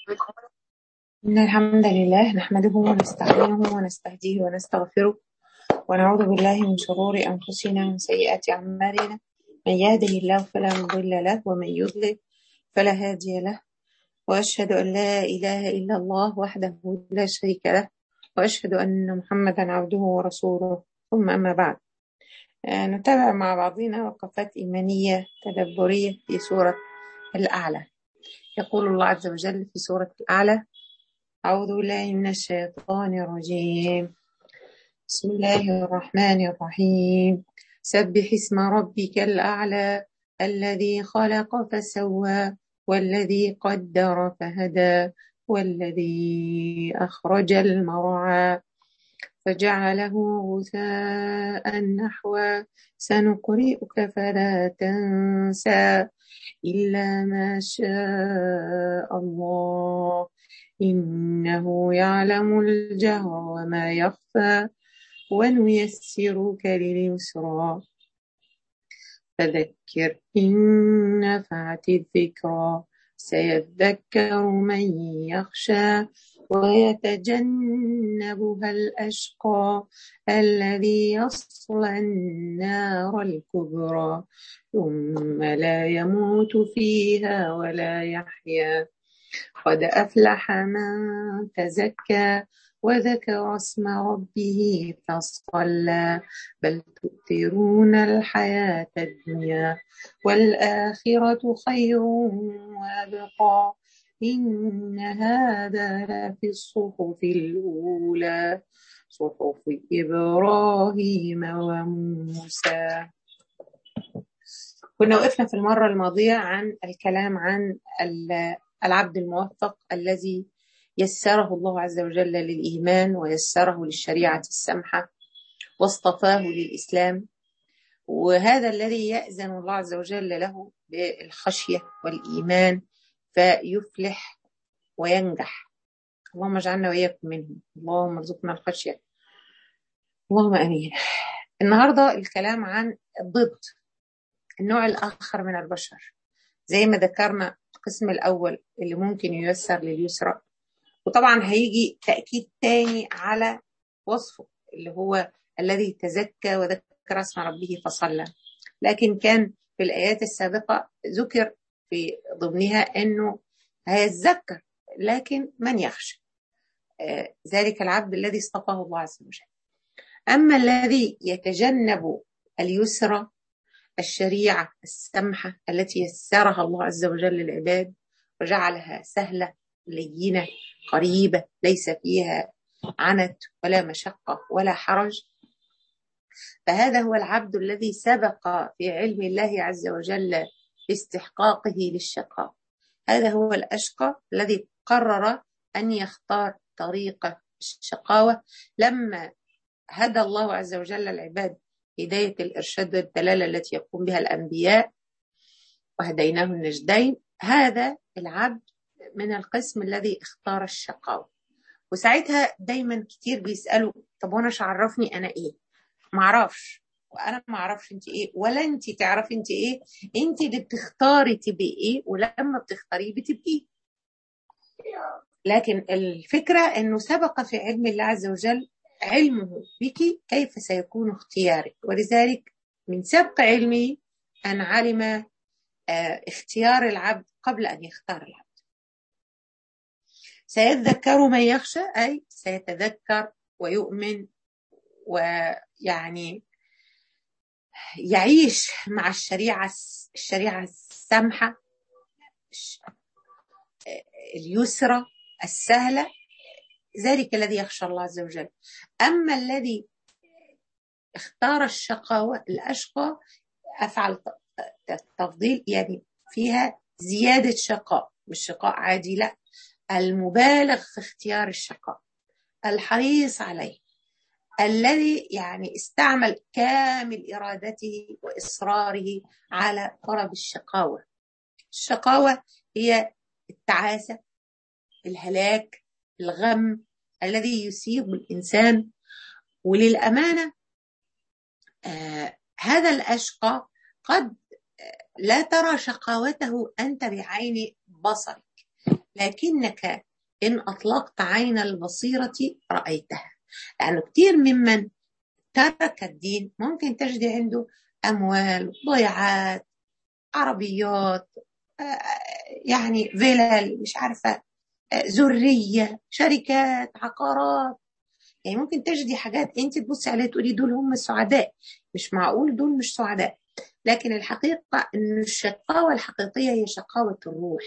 إن الحمد لله نحمده ونستعينه ونستهديه ونستغفره ونعوذ بالله من شرور أنفسنا ومن سيئات أعمالنا من يهده الله فلا مضل له ومن يضلل فلا هادي له وأشهد أن لا إله إلا الله وحده لا شريك له وأشهد أن محمدا عبده ورسوله ثم أما بعد آه، نتابع مع بعضنا وقفات إيمانية تدبرية في سورة الأعلى يقول الله عز وجل في سورة الأعلى أعوذ بالله من الشيطان الرجيم بسم الله الرحمن الرحيم سبح اسم ربك الأعلى الذي خلق فسوى والذي قدر فهدى والذي أخرج المرعى فجعله غثاء نحوا سنقرئك فلا تنسى إلا ما شاء الله إنه يعلم الجهر وما يخفى ونيسرك لليسرى فذكر إن نفعت الذكرى سيذكر من يخشى ويتجنبها الأشقى الذي يصلى النار الكبرى ثم لا يموت فيها ولا يحيا قد أفلح من تزكى وذكر اسم ربه فصلى بل تؤثرون الحياة الدنيا والآخرة خير وأبقى إن هذا لفي الصحف الأولى صحف إبراهيم وموسى كنا وقفنا في المرة الماضية عن الكلام عن العبد الموفق الذي يسره الله عز وجل للإيمان ويسره للشريعة السمحة واصطفاه للإسلام وهذا الذي يأذن الله عز وجل له بالخشية والإيمان فيفلح وينجح اللهم اجعلنا وإياكم منهم اللهم ارزقنا الخشية اللهم أمين النهاردة الكلام عن الضد النوع الآخر من البشر زي ما ذكرنا القسم الأول اللي ممكن ييسر لليسرى وطبعا هيجي تأكيد تاني على وصفه اللي هو الذي تزكى وذكر اسم ربه فصلى لكن كان في الآيات السابقة ذكر في ضمنها أنه هيتذكر لكن من يخشى آه ذلك العبد الذي اصطفاه الله عز وجل أما الذي يتجنب اليسرى الشريعة السمحة التي يسرها الله عز وجل للعباد وجعلها سهلة لينة قريبة ليس فيها عنت ولا مشقة ولا حرج فهذا هو العبد الذي سبق في علم الله عز وجل باستحقاقه للشقاء هذا هو الأشقى الذي قرر أن يختار طريق الشقاوة لما هدى الله عز وجل العباد هداية الإرشاد والدلالة التي يقوم بها الأنبياء وهديناه النجدين هذا العبد من القسم الذي اختار الشقاوة وساعتها دايما كتير بيسألوا طب وانا عرفني انا ايه معرفش وانا ما اعرفش انت ايه ولا انت تعرفي انت ايه انت اللي بتختاري تبقي ايه ولما بتختاريه بتبقيه لكن الفكرة انه سبق في علم الله عز وجل علمه بك كيف سيكون اختيارك ولذلك من سبق علمه أن علم اختيار العبد قبل أن يختار العبد سيذكر من يخشى أي سيتذكر ويؤمن ويعني يعيش مع الشريعة الشريعة السمحة اليسرى السهلة ذلك الذي يخشى الله عز وجل أما الذي اختار الشقاوة الأشقى أفعل تفضيل يعني فيها زيادة شقاء مش شقاء عادي لا المبالغ في اختيار الشقاء الحريص عليه الذي يعني استعمل كامل إرادته وإصراره على طلب الشقاوة الشقاوة هي التعاسة الهلاك الغم الذي يصيب الإنسان وللأمانة آه هذا الأشقى قد لا ترى شقاوته أنت بعين بصرك لكنك إن أطلقت عين البصيرة رأيتها لأنه كثير ممن ترك الدين ممكن تجد عنده أموال ضيعات عربيات يعني فلل مش عارفة ذرية شركات عقارات يعني ممكن تجدي حاجات انت تبصي عليها تقولي دول هم السعداء مش معقول دول مش سعداء لكن الحقيقة ان الشقاوة الحقيقية هي شقاوة الروح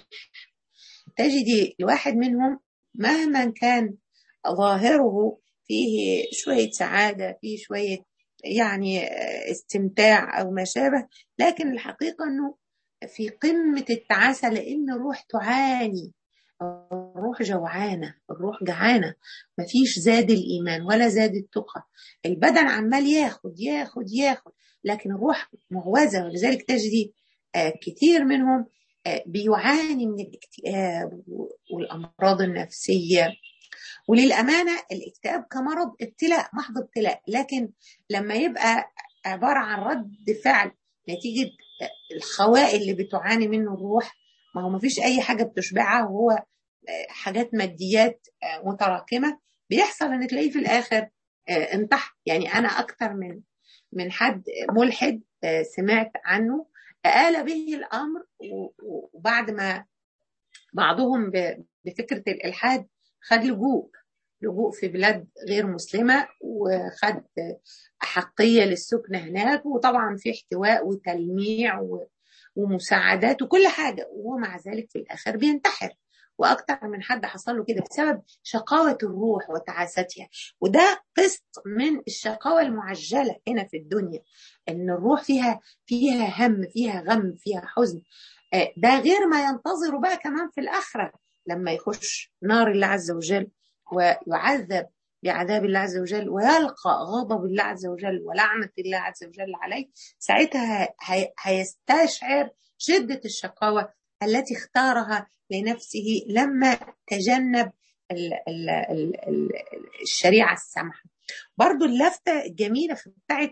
تجدي الواحد منهم مهما كان ظاهره فيه شوية سعادة فيه شوية يعني استمتاع أو ما شابه لكن الحقيقة أنه في قمة التعاسة لأن الروح تعاني الروح جوعانة الروح جعانة مفيش زاد الإيمان ولا زاد التقى البدن عمال ياخد ياخد ياخد لكن الروح مغوزة ولذلك تجدي كتير منهم بيعاني من الاكتئاب والأمراض النفسية وللأمانة الاكتئاب كمرض ابتلاء محض ابتلاء لكن لما يبقى عبارة عن رد فعل نتيجة الخواء اللي بتعاني منه الروح ما هو مفيش أي حاجة بتشبعها وهو حاجات ماديات متراكمة بيحصل إن تلاقيه في الآخر انتحر يعني أنا أكتر من من حد ملحد سمعت عنه آل به الأمر وبعد ما بعضهم بفكرة الإلحاد خد لجوء لجوء في بلاد غير مسلمة وخد أحقية للسكن هناك وطبعا في احتواء وتلميع ومساعدات وكل حاجة ومع ذلك في الآخر بينتحر واكتر من حد حصل له كده بسبب شقاوه الروح وتعاستها وده قسط من الشقاوه المعجله هنا في الدنيا ان الروح فيها فيها هم فيها غم فيها حزن ده غير ما ينتظر بقى كمان في الاخره لما يخش نار الله عز وجل ويعذب بعذاب الله عز وجل ويلقى غضب الله عز وجل ولعنه الله عز وجل عليه ساعتها هيستشعر شده الشقاوه التي اختارها لنفسه لما تجنب ال ال ال ال الشريعة السامحة برضو اللفتة الجميلة في بتاعت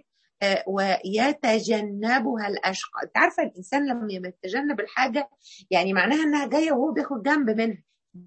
ويتجنبها الأشقى انت عارفة الإنسان لما يتجنب الحاجة يعني معناها أنها جاية وهو بياخد جنب منها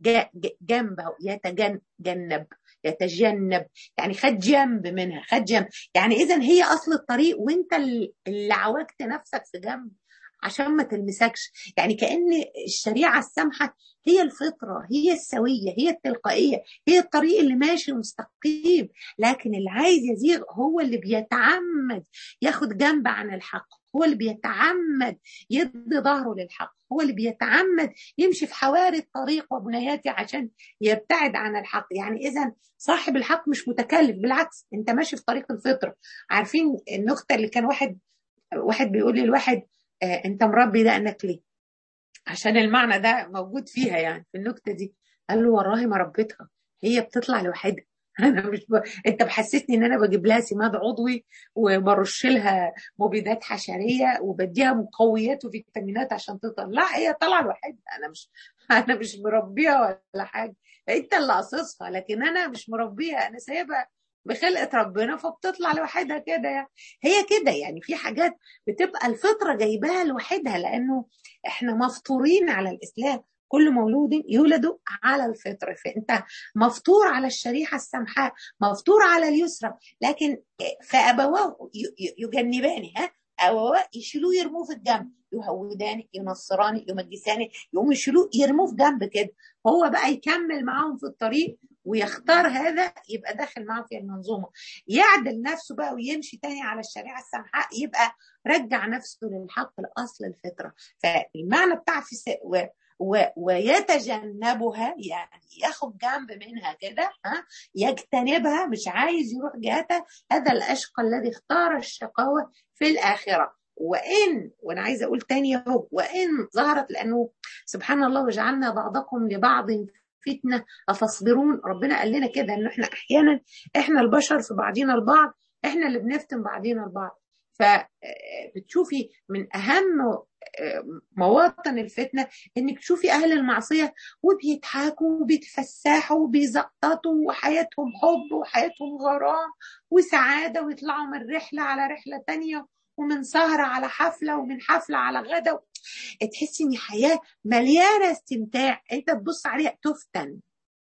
جنبه يتجنب يتجنب يعني خد جنب منها خد جنب يعني إذا هي أصل الطريق وانت اللي عوجت نفسك في جنب عشان ما تلمسكش يعني كأن الشريعة السامحة هي الفطرة هي السوية هي التلقائية هي الطريق اللي ماشي مستقيم لكن اللي عايز يزيغ هو اللي بيتعمد ياخد جنب عن الحق هو اللي بيتعمد يدي ظهره للحق هو اللي بيتعمد يمشي في حواري الطريق وبنياته عشان يبتعد عن الحق يعني اذا صاحب الحق مش متكلف بالعكس انت ماشي في طريق الفطره عارفين النكته اللي كان واحد واحد بيقول لي الواحد آه انت مربي دقنك ليه عشان المعنى ده موجود فيها يعني في النكته دي قال له والله ما ربيتها هي بتطلع لوحدها انا مش ب... انت محسسني ان انا بجيب لها سماد عضوي وبرش لها مبيدات حشريه وبديها مقويات وفيتامينات عشان تطلع لا هي طالعه لوحدها انا مش انا مش مربيها ولا حاجه انت اللي قاصصها لكن انا مش مربيها انا سايبها بخلقه ربنا فبتطلع لوحدها كده يعني هي كده يعني في حاجات بتبقى الفطره جايباها لوحدها لانه احنا مفطورين على الاسلام كل مولود يولد على الفطر فانت مفطور على الشريحه السمحاء مفطور على اليسرى لكن فابواه يجنبان ها ابواه يشيلوه يرموه في الجنب يهودان ينصران يمجسان يقوموا يشيلوه يرموه في جنب كده هو بقى يكمل معاهم في الطريق ويختار هذا يبقى داخل معاهم في المنظومه يعدل نفسه بقى ويمشي تاني على الشريعه السمحاء يبقى رجع نفسه للحق الاصل الفطره فالمعنى بتاع في و... ويتجنبها يعني ياخد جنب منها كده ها يجتنبها مش عايز يروح جهتها هذا الاشقى الذي اختار الشقاوه في الاخره وان وانا عايزه اقول تاني اهو وان ظهرت لانه سبحان الله وجعلنا بعضكم لبعض فتنه اتصبرون ربنا قال لنا كده انه احنا احيانا احنا البشر في بعضينا البعض احنا اللي بنفتن بعضينا البعض فبتشوفي من اهم مواطن الفتنه انك تشوفي اهل المعصيه وبيضحكوا وبيتفسحوا وبيزقططوا وحياتهم حب وحياتهم غرام وسعاده ويطلعوا من رحله على رحله تانية ومن سهره على حفله ومن حفله على غدا تحسي ان حياه مليانه استمتاع انت تبص عليها تفتن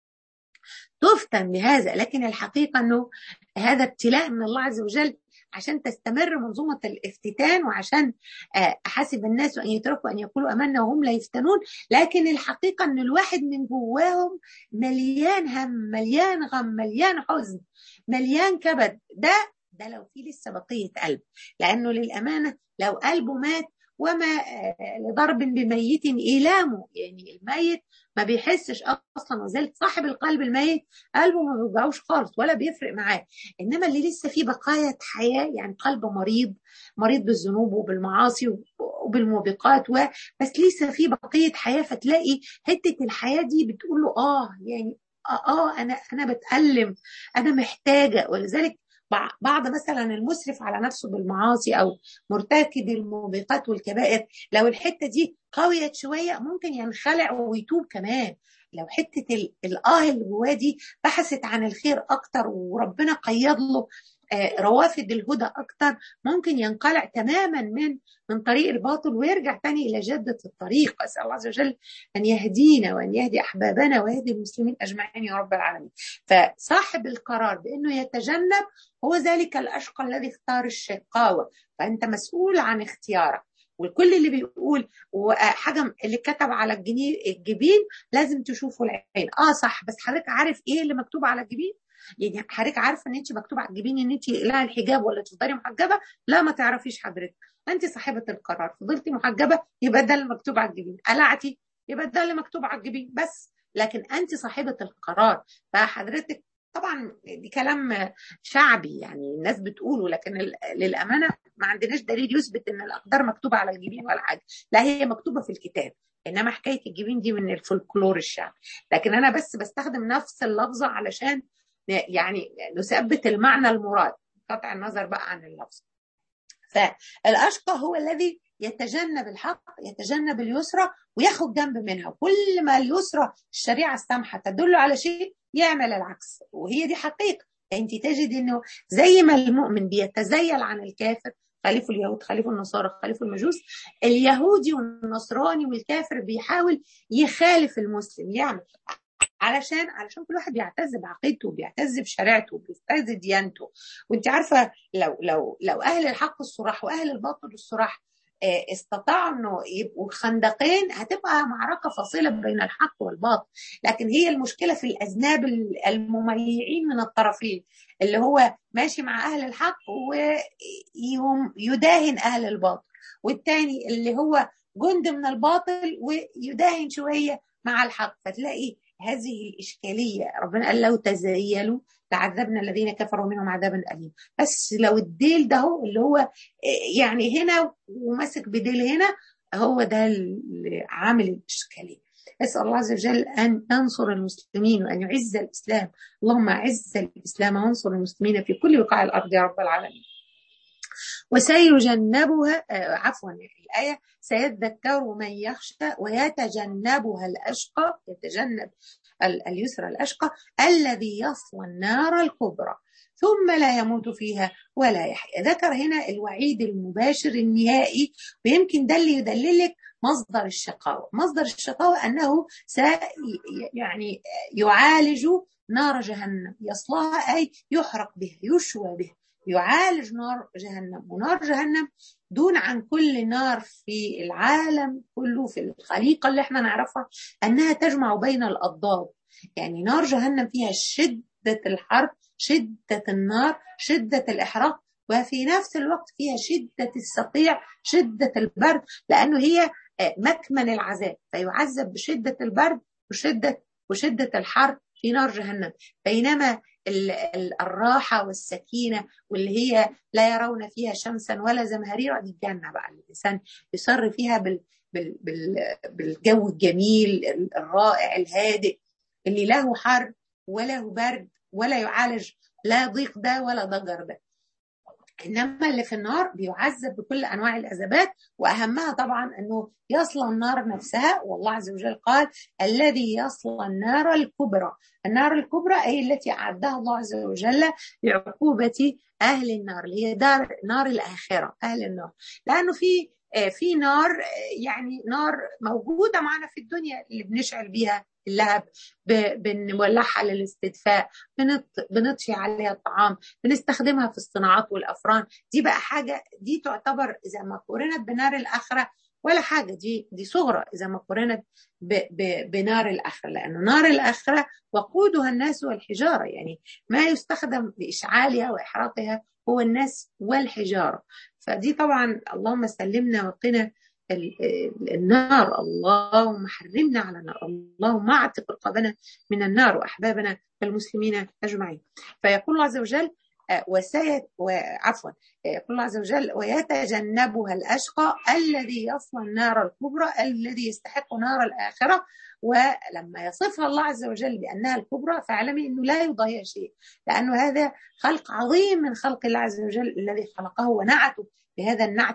تفتن بهذا لكن الحقيقه انه هذا ابتلاء من الله عز وجل عشان تستمر منظومة الافتتان وعشان أحاسب الناس أن يتركوا أن يقولوا أمنا وهم لا يفتنون لكن الحقيقة أن الواحد من جواهم مليان هم مليان غم مليان حزن مليان كبد ده ده لو في لسه بقية قلب لأنه للأمانة لو قلبه مات وما لضرب بميت إيلامه يعني الميت ما بيحسش اصلا وذلك صاحب القلب الميت قلبه ما بيوجعوش خالص ولا بيفرق معاه انما اللي لسه فيه بقايا حياه يعني قلب مريض مريض بالذنوب وبالمعاصي وبالموبقات و بس لسه فيه بقيه حياه فتلاقي حته الحياه دي بتقول له اه يعني اه, آه انا انا بتالم انا محتاجه ولذلك بعض مثلا المسرف على نفسه بالمعاصي او مرتكب الموبقات والكبائر لو الحته دي قويت شويه ممكن ينخلع ويتوب كمان لو حته الاه اللي جواه دي بحثت عن الخير اكتر وربنا قيض له روافد الهدى اكتر ممكن ينقلع تماما من من طريق الباطل ويرجع تاني الى جده الطريق اسال الله عز وجل ان يهدينا وان يهدي احبابنا ويهدي المسلمين اجمعين يا رب العالمين فصاحب القرار بانه يتجنب هو ذلك الاشقى الذي اختار الشقاوه فانت مسؤول عن اختيارك والكل اللي بيقول وحاجه اللي كتب على الجنيه الجبين لازم تشوفه العين اه صح بس حضرتك عارف ايه اللي مكتوب على الجبين يعني حضرتك عارفه ان انت مكتوب على الجبين ان انت لا الحجاب ولا تفضلي محجبه لا ما تعرفيش حضرتك انت صاحبه القرار فضلتي محجبه يبقى ده اللي مكتوب على الجبين قلعتي يبقى ده اللي مكتوب على الجبين بس لكن انت صاحبه القرار فحضرتك طبعا دي كلام شعبي يعني الناس بتقوله لكن للامانه ما عندناش دليل يثبت ان الاقدار مكتوبه على الجبين ولا حاجه لا هي مكتوبه في الكتاب انما حكايه الجبين دي من الفولكلور الشعبي لكن انا بس بستخدم نفس اللفظه علشان يعني نثبت المعنى المراد قطع النظر بقى عن اللفظ فالاشقى هو الذي يتجنب الحق يتجنب اليسرى وياخد جنب منها كل ما اليسرى الشريعه السامحه تدل على شيء يعمل العكس وهي دي حقيقه انت تجد انه زي ما المؤمن بيتزيل عن الكافر خليفوا اليهود خليفوا النصارى خليفوا المجوس اليهودي والنصراني والكافر بيحاول يخالف المسلم يعمل علشان علشان كل واحد بيعتز بعقيدته بيعتز بشريعته بيعتز ديانته وانت عارفه لو لو لو اهل الحق الصراح واهل الباطل الصراح استطاعوا انه يبقوا خندقين هتبقى معركه فاصله بين الحق والباطل لكن هي المشكله في الاذناب المميعين من الطرفين اللي هو ماشي مع اهل الحق ويداهن اهل الباطل والتاني اللي هو جند من الباطل ويداهن شويه مع الحق فتلاقي هذه الإشكالية ربنا قال لو تزيلوا لعذبنا الذين كفروا منهم عذابا أليم بس لو الديل ده هو اللي هو يعني هنا وماسك بديل هنا هو ده اللي عامل الإشكالية أسأل الله عز وجل أن ينصر المسلمين وأن يعز الإسلام اللهم أعز الإسلام وانصر المسلمين في كل بقاع الأرض يا رب العالمين وسيجنبها عفوا الآية سيذكر من يخشى ويتجنبها الأشقى يتجنب اليسرى الأشقى الذي يصلى النار الكبرى ثم لا يموت فيها ولا يحيا ذكر هنا الوعيد المباشر النهائي ويمكن ده اللي يدللك مصدر الشقاوة مصدر الشقاوة أنه سي يعني يعالج نار جهنم يصلاها أي يحرق بها يشوى بها يعالج نار جهنم ونار جهنم دون عن كل نار في العالم كله في الخليقة اللي احنا نعرفها أنها تجمع بين الأضداد يعني نار جهنم فيها شدة الحرب شدة النار شدة الإحراق وفي نفس الوقت فيها شدة الصقيع شدة البرد لأنه هي مكمن العذاب فيعذب بشدة البرد وشدة وشدة الحر في نار جهنم بينما الراحة والسكينة واللي هي لا يرون فيها شمسا ولا زمهريرا دي الجنة بقى الإنسان يصر فيها بال بال بال بالجو الجميل الرائع الهادئ اللي له حر وله برد ولا يعالج لا ضيق ده ولا ضجر ده انما اللي في النار بيعذب بكل انواع العذابات واهمها طبعا انه يصلى النار نفسها والله عز وجل قال الذي يصلى النار الكبرى النار الكبرى اي التي اعدها الله عز وجل لعقوبه اهل النار اللي هي دار نار الاخره اهل النار لانه في في نار يعني نار موجوده معنا في الدنيا اللي بنشعل بيها اللهب بنولعها للاستدفاء بنطفي عليها الطعام بنستخدمها في الصناعات والافران دي بقى حاجه دي تعتبر اذا ما قورنت بنار الاخره ولا حاجه دي دي صغرى اذا ما قورنت بنار الاخره لانه نار الاخره وقودها الناس والحجاره يعني ما يستخدم لاشعالها واحراقها هو الناس والحجاره فدي طبعا اللهم سلمنا وقنا النار اللهم حرمنا على النار اللهم اعتق رقابنا من النار واحبابنا المسلمين اجمعين فيقول الله عز وجل وسيت عفوا يقول الله عز وجل ويتجنبها الاشقى الذي يصلى النار الكبرى الذي يستحق نار الاخره ولما يصفها الله عز وجل بانها الكبرى فاعلمي انه لا يضاهيها شيء لانه هذا خلق عظيم من خلق الله عز وجل الذي خلقه ونعته بهذا النعت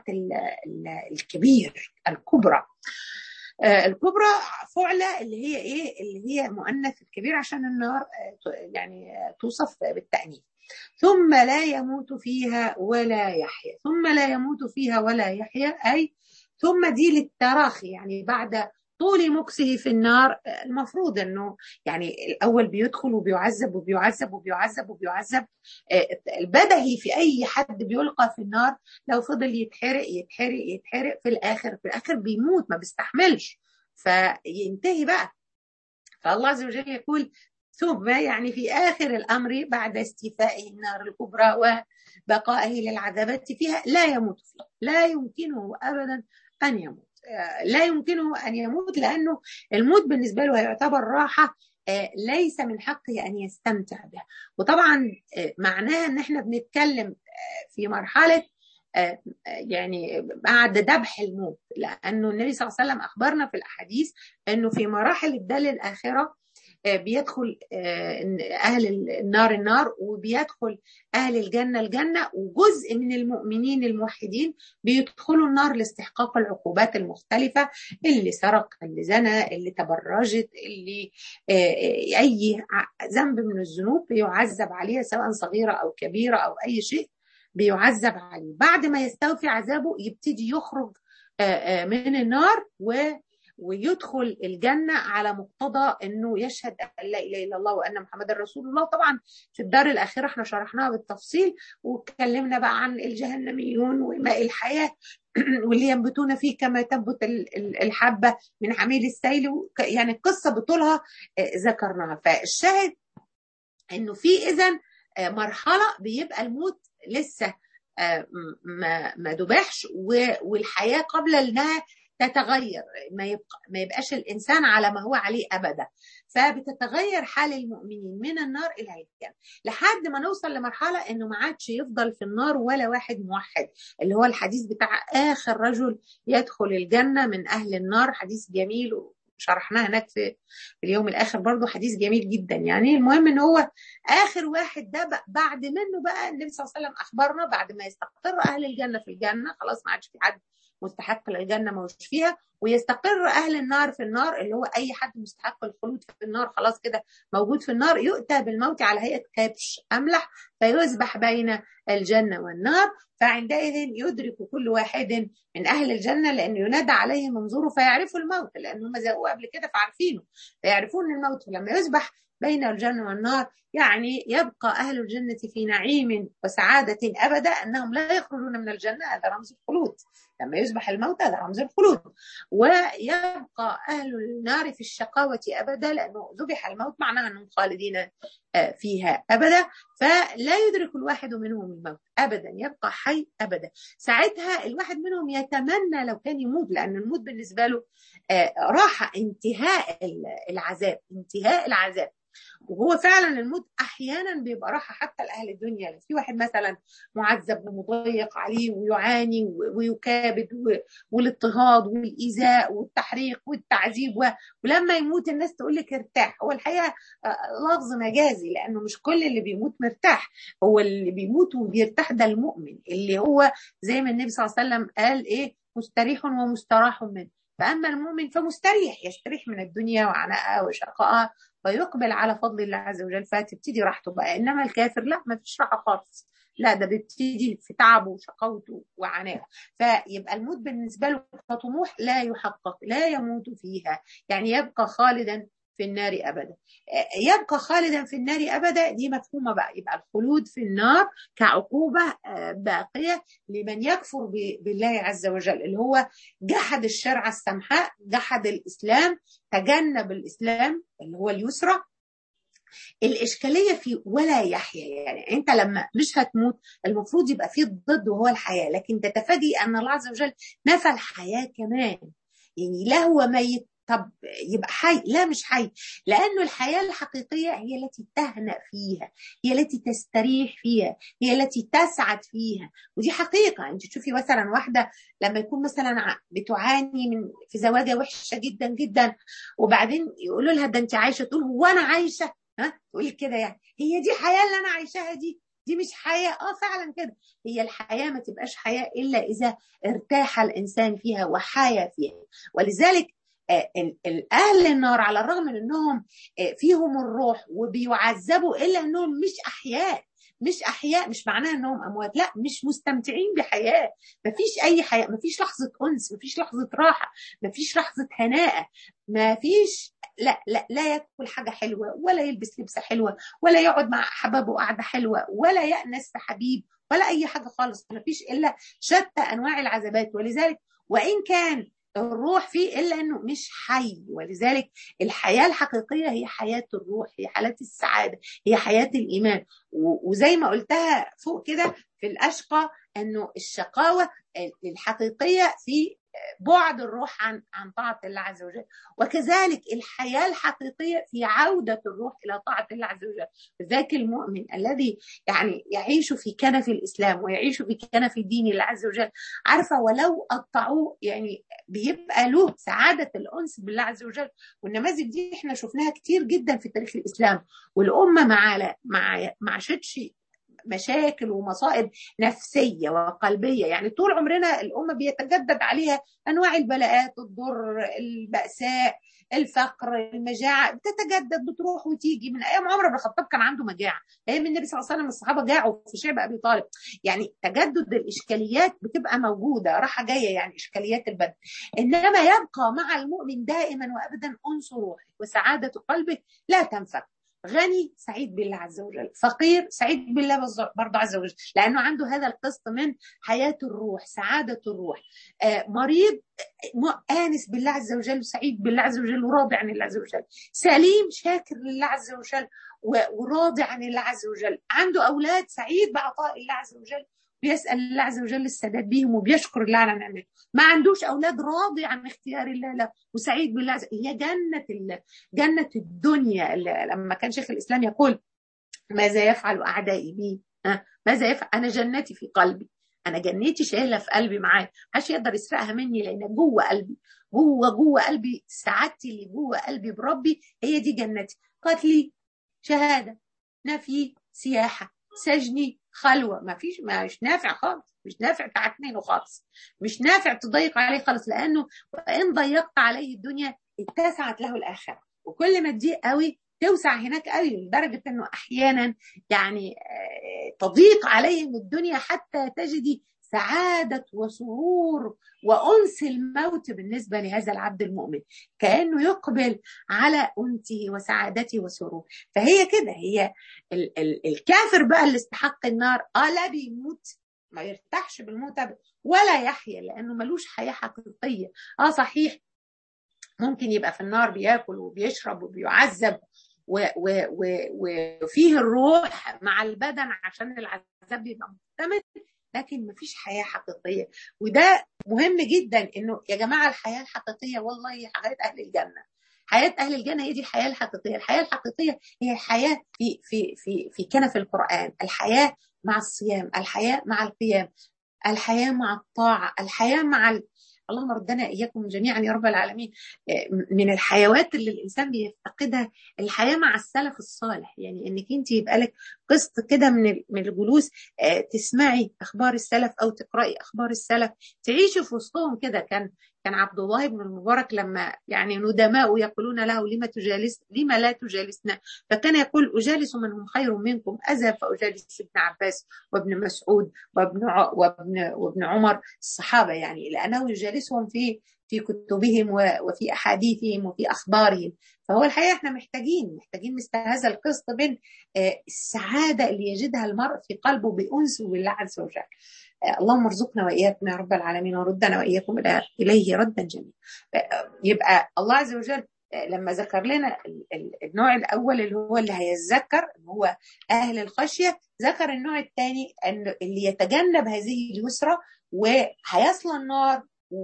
الكبير الكبرى الكبرى فعلة اللي هي ايه اللي هي مؤنث الكبير عشان النار يعني توصف بالتأنيث ثم لا يموت فيها ولا يحيا ثم لا يموت فيها ولا يحيا أي ثم دي للتراخي يعني بعد طول مكسه في النار المفروض انه يعني الاول بيدخل وبيعذب وبيعذب وبيعذب وبيعذب البدهي في اي حد بيلقى في النار لو فضل يتحرق يتحرق يتحرق في الاخر في الاخر بيموت ما بيستحملش فينتهي بقى فالله عز وجل يقول ثم يعني في آخر الأمر بعد استيفائه النار الكبرى وبقائه للعذابات فيها لا يموت فيها لا يمكنه أبدا أن يموت لا يمكنه أن يموت لأنه الموت بالنسبة له يعتبر راحة ليس من حقه أن يستمتع بها وطبعا معناها أن احنا بنتكلم في مرحلة يعني بعد ذبح الموت لأنه النبي صلى الله عليه وسلم أخبرنا في الأحاديث أنه في مراحل الدال الآخرة بيدخل أهل النار النار وبيدخل أهل الجنة الجنة وجزء من المؤمنين الموحدين بيدخلوا النار لاستحقاق العقوبات المختلفة اللي سرق اللي زنى اللي تبرجت اللي أي ذنب من الذنوب بيعذب عليها سواء صغيرة أو كبيرة أو أي شيء بيعذب عليه بعد ما يستوفي عذابه يبتدي يخرج من النار و ويدخل الجنة على مقتضى أنه يشهد أن لا إله إلا الله وأن محمد رسول الله طبعا في الدار الأخيرة احنا شرحناها بالتفصيل واتكلمنا بقى عن الجهنميون وماء الحياة واللي ينبتون فيه كما تنبت الحبة من عميل السيل يعني القصة بطولها ذكرناها فالشاهد أنه في إذن مرحلة بيبقى الموت لسه ما ما دبحش والحياة قبل انها تتغير ما, يبقى ما يبقاش الانسان على ما هو عليه ابدا فبتتغير حال المؤمنين من النار الى الجنه لحد ما نوصل لمرحله انه ما عادش يفضل في النار ولا واحد موحد اللي هو الحديث بتاع اخر رجل يدخل الجنه من اهل النار حديث جميل شرحناه هناك في اليوم الاخر برضه حديث جميل جدا يعني المهم ان هو اخر واحد ده بعد منه بقى النبي صلى الله عليه وسلم اخبرنا بعد ما يستقر اهل الجنه في الجنه خلاص ما عادش في حد مستحق للجنه موش فيها ويستقر اهل النار في النار اللي هو اي حد مستحق الخلود في النار خلاص كده موجود في النار يؤتى بالموت على هيئه كبش املح فيذبح بين الجنه والنار فعندئذ يدرك كل واحد من اهل الجنه لانه ينادى عليه منظوره فيعرفوا الموت لان هم ذاقوه قبل كده فعارفينه فيعرفون الموت فلما يذبح بين الجنة والنار يعني يبقى أهل الجنة في نعيم وسعادة أبدا أنهم لا يخرجون من الجنة هذا رمز الخلود لما يصبح الموت هذا رمز الخلود ويبقى أهل النار في الشقاوة أبدا لأنه ذبح الموت معناه أنهم خالدين فيها أبدا فلا يدرك الواحد منهم الموت أبدا يبقى حي أبدا ساعتها الواحد منهم يتمنى لو كان يموت لأن الموت بالنسبة له راحة انتهاء العذاب انتهاء العذاب وهو فعلا الموت احيانا بيبقى راحه حتى لاهل الدنيا لو في واحد مثلا معذب ومضيق عليه ويعاني ويكابد والاضطهاد والايذاء والتحريق والتعذيب ولما يموت الناس تقول لك ارتاح هو الحقيقه لفظ مجازي لانه مش كل اللي بيموت مرتاح هو اللي بيموت وبيرتاح ده المؤمن اللي هو زي ما النبي صلى الله عليه وسلم قال ايه مستريح ومستراح منه فأما المؤمن فمستريح يستريح من الدنيا وعناءها وشقائها ويقبل على فضل الله عز وجل فتبتدي راحته بقى إنما الكافر لا ما فيش راحة خالص لا ده بيبتدي في تعبه وشقاوته وعناءه فيبقى الموت بالنسبه له كطموح لا يحقق لا يموت فيها يعني يبقى خالدا في النار ابدا يبقى خالدا في النار ابدا دي مفهومه بقى يبقى الخلود في النار كعقوبه باقيه لمن يكفر بالله عز وجل اللي هو جحد الشرع السمحاء جحد الاسلام تجنب الاسلام اللي هو اليسرى الإشكالية في ولا يحيا يعني أنت لما مش هتموت المفروض يبقى فيه الضد وهو الحياة لكن تتفاجئ أن الله عز وجل نفى الحياة كمان يعني لا هو ميت طب يبقى حي لا مش حي لأنه الحياة الحقيقية هي التي تهنأ فيها هي التي تستريح فيها هي التي تسعد فيها ودي حقيقة أنت تشوفي مثلا واحدة لما يكون مثلا بتعاني من في زواجة وحشة جدا جدا وبعدين يقولوا لها ده أنت عايشة تقول هو أنا عايشة ها تقول كده يعني هي دي الحياة اللي أنا عايشاها دي دي مش حياة اه فعلا كده هي الحياة ما تبقاش حياة إلا إذا ارتاح الإنسان فيها وحيا فيها ولذلك اهل النار على الرغم من انهم فيهم الروح وبيعذبوا الا انهم مش احياء مش احياء مش معناها انهم اموات لا مش مستمتعين بحياه مفيش اي حياه مفيش لحظه انس مفيش لحظه راحه مفيش لحظه هناءه مفيش لا لا لا ياكل حاجه حلوه ولا يلبس لبسه حلوه ولا يقعد مع حبابه قعده حلوه ولا يأنس بحبيب ولا اي حاجه خالص مفيش الا شتى انواع العذابات ولذلك وان كان الروح فيه الا انه مش حي ولذلك الحياه الحقيقيه هي حياه الروح هي حياه السعاده هي حياه الايمان وزي ما قلتها فوق كده في الاشقى انه الشقاوه الحقيقيه في بعد الروح عن عن طاعه الله عز وجل وكذلك الحياه الحقيقيه في عوده الروح الى طاعه الله عز وجل ذاك المؤمن الذي يعني يعيش في كنف الاسلام ويعيش في كنف الدين الله عز وجل عارفه ولو قطعوه يعني بيبقى له سعاده الانس بالله عز وجل والنماذج دي احنا شفناها كتير جدا في تاريخ الاسلام والامه مع مع ما عاشتش مشاكل ومصائب نفسية وقلبية يعني طول عمرنا الأمة بيتجدد عليها أنواع البلاءات الضر البأساء الفقر المجاعة بتتجدد بتروح وتيجي من أيام عمر بن الخطاب كان عنده مجاعة أيام النبي صلى الله عليه وسلم الصحابة جاعوا في شعب أبي طالب يعني تجدد الإشكاليات بتبقى موجودة راحة جاية يعني إشكاليات البدن إنما يبقى مع المؤمن دائما وأبدا أنس روحه وسعادة قلبه لا تنفك غني سعيد بالله عز وجل فقير سعيد بالله برضه عز وجل لأنه عنده هذا القسط من حياة الروح سعادة الروح آه مريض آنس بالله عز وجل سعيد بالله عز وجل وراضي عن الله عز وجل سليم شاكر لله عز وجل وراضي عن الله عز وجل عنده أولاد سعيد بعطاء الله عز وجل بيسأل الله عز وجل السداد بيهم وبيشكر الله على نعمته ما عندوش أولاد راضي عن اختيار الله له وسعيد بالله عز هي جنة الله جنة الدنيا لما كان شيخ الإسلام يقول ماذا يفعل أعدائي بي ها ماذا يفعل أنا جنتي في قلبي أنا جنتي شايلة في قلبي معايا محدش يقدر يسرقها مني لأن جوه قلبي جوه جوه قلبي سعادتي اللي جوه قلبي بربي هي دي جنتي قتلي شهادة نفي سياحة سجني خلوة ما فيش مش نافع خالص مش نافع تعتنينه خالص مش نافع تضيق عليه خالص لأنه إن ضيقت عليه الدنيا اتسعت له الآخرة وكل ما تضيق قوي توسع هناك قوي لدرجة أنه أحيانا يعني تضيق عليهم الدنيا حتى تجدي سعادة وسرور وأنس الموت بالنسبة لهذا العبد المؤمن كأنه يقبل على أنته وسعادته وسروره فهي كده هي ال ال الكافر بقى اللي استحق النار آه لا بيموت ما يرتاحش بالموت ولا يحيا لأنه ملوش حياة حقيقية آه صحيح ممكن يبقى في النار بياكل وبيشرب وبيعذب وفيه الروح مع البدن عشان العذاب يبقى مكتمل لكن مفيش حياة حقيقية وده مهم جدا انه يا جماعة الحياة الحقيقية والله حياة اهل الجنة حياة أهل الجنة هي دي الحياة الحقيقية، الحياة الحقيقية هي الحياة في في في في كنف القرآن، الحياة مع الصيام، الحياة مع القيام، الحياة مع الطاعة، الحياة مع ال... اللهم ردنا اياكم جميعا يا رب العالمين من الحيوات اللي الانسان بيفتقدها الحياه مع السلف الصالح يعني انك انت يبقى لك قسط كده من من الجلوس تسمعي اخبار السلف او تقراي اخبار السلف تعيشي في وسطهم كده كان كان عبد الله بن المبارك لما يعني ندماء يقولون له لما تجالس لما لا تجالسنا فكان يقول اجالس من هم خير منكم اذهب فاجالس ابن عباس وابن مسعود وابن وابن وابن عمر الصحابه يعني لانه يجالسهم في في كتبهم وفي احاديثهم وفي اخبارهم فهو الحقيقه احنا محتاجين محتاجين مثل هذا القسط بين السعاده اللي يجدها المرء في قلبه بانسه بالله عز وجل اللهم ارزقنا واياكم يا رب العالمين وردنا واياكم اليه ردا جميلا يبقى الله عز وجل لما ذكر لنا النوع الاول اللي هو اللي هيتذكر اللي هو اهل الخشيه ذكر النوع الثاني ان اللي يتجنب هذه اليسرى وهيصل النار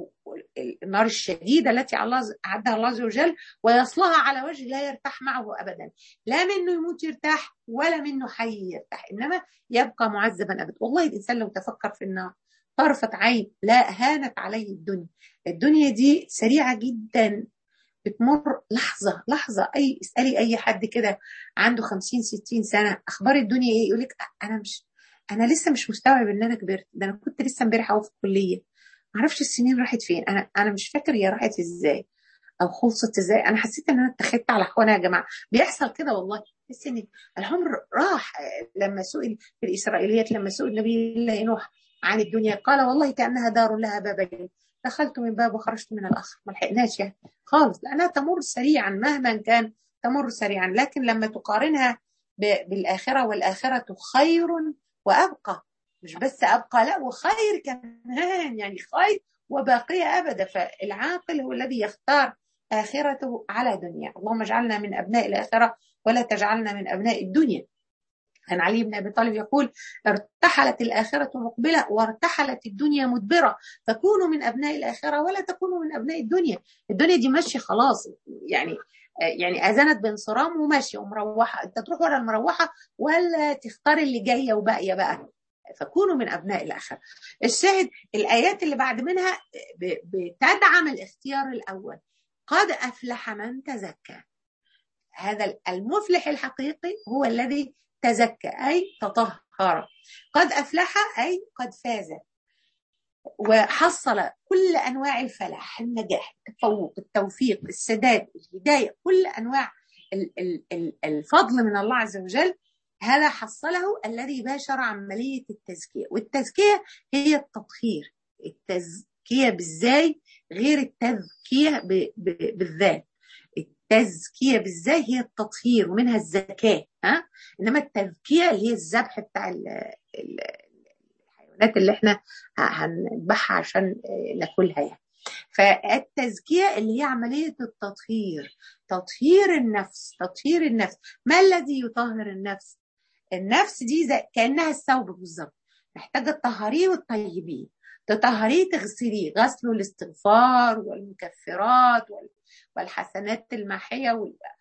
النار الشديدة التي الله أعدها الله عز وجل ويصلها على وجه لا يرتاح معه أبدا لا منه يموت يرتاح ولا منه حي يرتاح إنما يبقى معذبا أبدا والله الإنسان لو تفكر في النار طرفة عين لا هانت عليه الدنيا الدنيا دي سريعة جدا بتمر لحظة لحظة أي اسألي أي حد كده عنده خمسين ستين سنة أخبار الدنيا إيه يقول لك أنا مش أنا لسه مش مستوعب إن أنا كبرت ده أنا كنت لسه امبارح أهو في الكلية معرفش السنين راحت فين انا انا مش فاكر هي راحت ازاي او خلصت ازاي انا حسيت ان انا اتخذت على اخوانا يا جماعه بيحصل كده والله تحس ان العمر راح لما سئل في الاسرائيليات لما سئل نبي الله نوح عن الدنيا قال والله كانها دار لها بابين دخلت من باب وخرجت من الاخر ما لحقناش يعني خالص لانها تمر سريعا مهما كان تمر سريعا لكن لما تقارنها بالاخره والاخره خير وابقى مش بس ابقى لا وخير كمان يعني خير وباقيه ابدا فالعاقل هو الذي يختار اخرته على دنيا اللهم اجعلنا من ابناء الاخره ولا تجعلنا من ابناء الدنيا كان علي بن ابي طالب يقول ارتحلت الاخره مقبله وارتحلت الدنيا مدبره فكونوا من ابناء الاخره ولا تكونوا من ابناء الدنيا الدنيا دي ماشيه خلاص يعني يعني اذنت بانصرام وماشيه ومروحه انت تروح ورا المروحه ولا تختار اللي جايه وباقيه بقى فكونوا من ابناء الاخره الشاهد الايات اللي بعد منها بتدعم الاختيار الاول قد افلح من تزكى هذا المفلح الحقيقي هو الذي تزكى اي تطهر قد افلح اي قد فاز وحصل كل انواع الفلاح النجاح التفوق التوفيق السداد الهدايه كل انواع الفضل من الله عز وجل هذا حصله الذي باشر عملية التزكية والتزكية هي التطهير التزكية بالزاي غير التزكية بالذات التزكية بالزاي هي التطهير ومنها الزكاة ها إنما التزكية اللي هي الذبح بتاع الحيوانات اللي احنا هنذبحها عشان ناكلها يعني فالتزكية اللي هي عملية التطهير تطهير النفس تطهير النفس ما الذي يطهر النفس النفس دي زي كانها الثوب بالظبط محتاجه تطهريه وتطيبيه تطهريه تغسليه غسله الاستغفار والمكفرات والحسنات الماحيه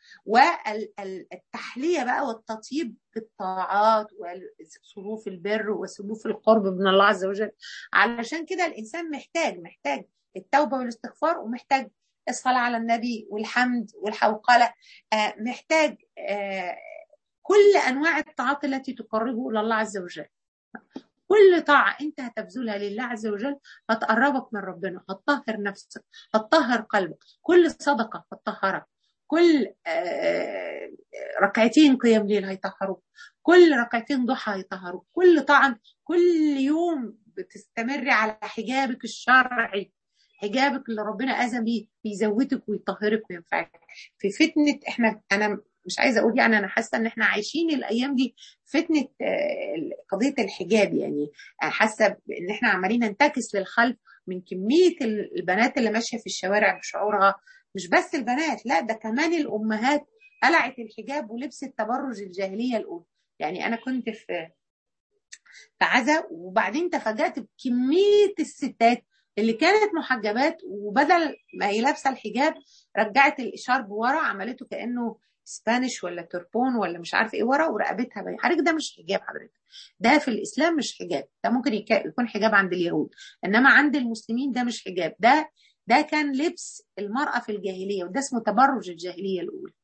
والتحليه بقى والتطيب بالطاعات وصروف البر وسلوف القرب من الله عز وجل علشان كده الانسان محتاج محتاج التوبه والاستغفار ومحتاج الصلاه على النبي والحمد والحوقله محتاج كل انواع الطاعات التي تقربه الى الله عز وجل كل طاعة أنت هتبذلها لله عز وجل هتقربك من ربنا هتطهر نفسك هتطهر قلبك كل صدقة هتطهرك كل ركعتين قيام ليل هيطهروك كل ركعتين ضحى هيطهروك كل طاعة كل يوم بتستمري على حجابك الشرعي حجابك اللي ربنا أذن بيه بيزودك ويطهرك وينفعك في فتنة احنا أنا مش عايزه اقول يعني انا حاسه ان احنا عايشين الايام دي فتنه قضيه الحجاب يعني حاسه ان احنا عمالين ننتكس للخلف من كميه البنات اللي ماشيه في الشوارع بشعورها مش بس البنات لا ده كمان الامهات قلعت الحجاب ولبست تبرج الجاهليه الاولى يعني انا كنت في في عزا وبعدين تفاجات بكميه الستات اللي كانت محجبات وبدل ما هي لابسه الحجاب رجعت الاشارب ورا عملته كانه سبانيش ولا تربون ولا مش عارف ايه ورا ورقبتها باين حضرتك ده مش حجاب حضرتك ده في الاسلام مش حجاب ده ممكن يكون حجاب عند اليهود انما عند المسلمين ده مش حجاب ده ده كان لبس المراه في الجاهليه وده اسمه تبرج الجاهليه الاولى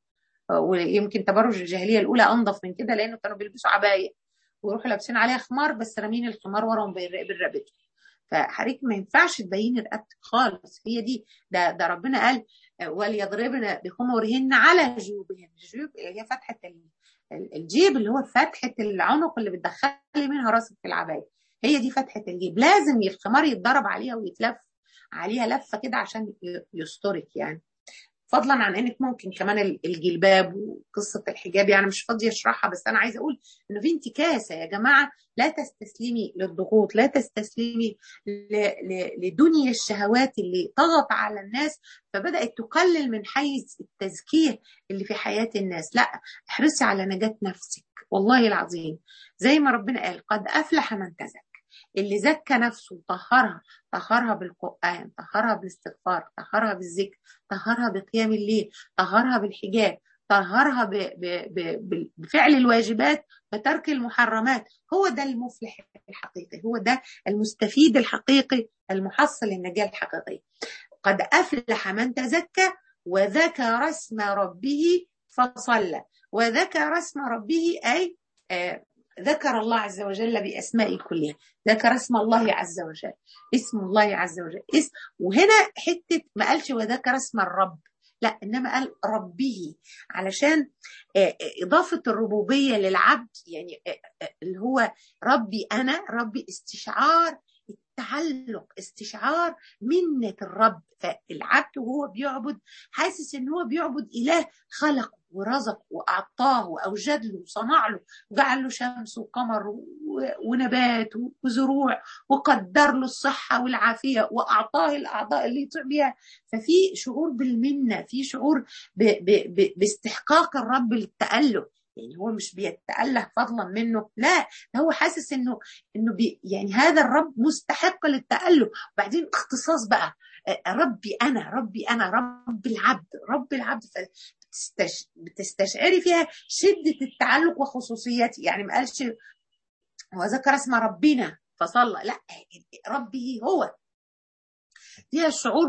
ويمكن تبرج الجاهليه الاولى انظف من كده لانه كانوا بيلبسوا عبايه ويروحوا لابسين عليها خمار بس رامين الخمار وراهم بالربط فحضرتك ما ينفعش تبيني رقبتك خالص هي دي ده ده ربنا قال وليضربن بخمرهن على جيوبهن الجيوب اللي هي فتحه الجيب اللي هو فتحه العنق اللي بتدخلي منها راسك في العبايه هي دي فتحه الجيب لازم الخمار يتضرب عليها ويتلف عليها لفه كده عشان يسترك يعني فضلا عن انك ممكن كمان الجلباب وقصه الحجاب يعني مش فاضيه اشرحها بس انا عايزه اقول انه في انتكاسه يا جماعه لا تستسلمي للضغوط لا تستسلمي لدنيا الشهوات اللي طغت على الناس فبدات تقلل من حيز التزكيه اللي في حياه الناس لا احرصي على نجاه نفسك والله العظيم زي ما ربنا قال قد افلح من تزكى اللي زكى نفسه وطهرها طهرها بالقرآن طهرها بالاستغفار طهرها بالذكر طهرها بقيام الليل طهرها بالحجاب طهرها ب ب ب بفعل الواجبات وترك المحرمات هو ده المفلح الحقيقي هو ده المستفيد الحقيقي المحصل النجاة الحقيقية قد أفلح من تزكى وذكر اسم ربه فصلى وذكر اسم ربه أي آه ذكر الله عز وجل بأسمائه كلها ذكر اسم الله عز وجل اسم الله عز وجل اسم وهنا حتة ما قالش وذكر اسم الرب لا إنما قال ربه علشان إضافة الربوبية للعبد يعني اللي هو ربي أنا ربي استشعار التعلق استشعار منة الرب فالعبد وهو بيعبد حاسس ان هو بيعبد اله خلقه ورزقه واعطاه واوجد له وصنع له وجعل له شمس وقمر ونبات وزروع وقدر له الصحه والعافيه واعطاه الاعضاء اللي يطيع بها ففي شعور بالمنه في شعور ب ب ب باستحقاق الرب للتأله يعني هو مش بيتأله فضلا منه لا هو حاسس انه انه بي يعني هذا الرب مستحق للتأله وبعدين اختصاص بقى ربي انا ربي انا رب العبد رب العبد بتستشعري فيها شدة التعلق وخصوصيته يعني ما قالش هو ذكر اسم ربنا فصلى لا ربه هو فيها الشعور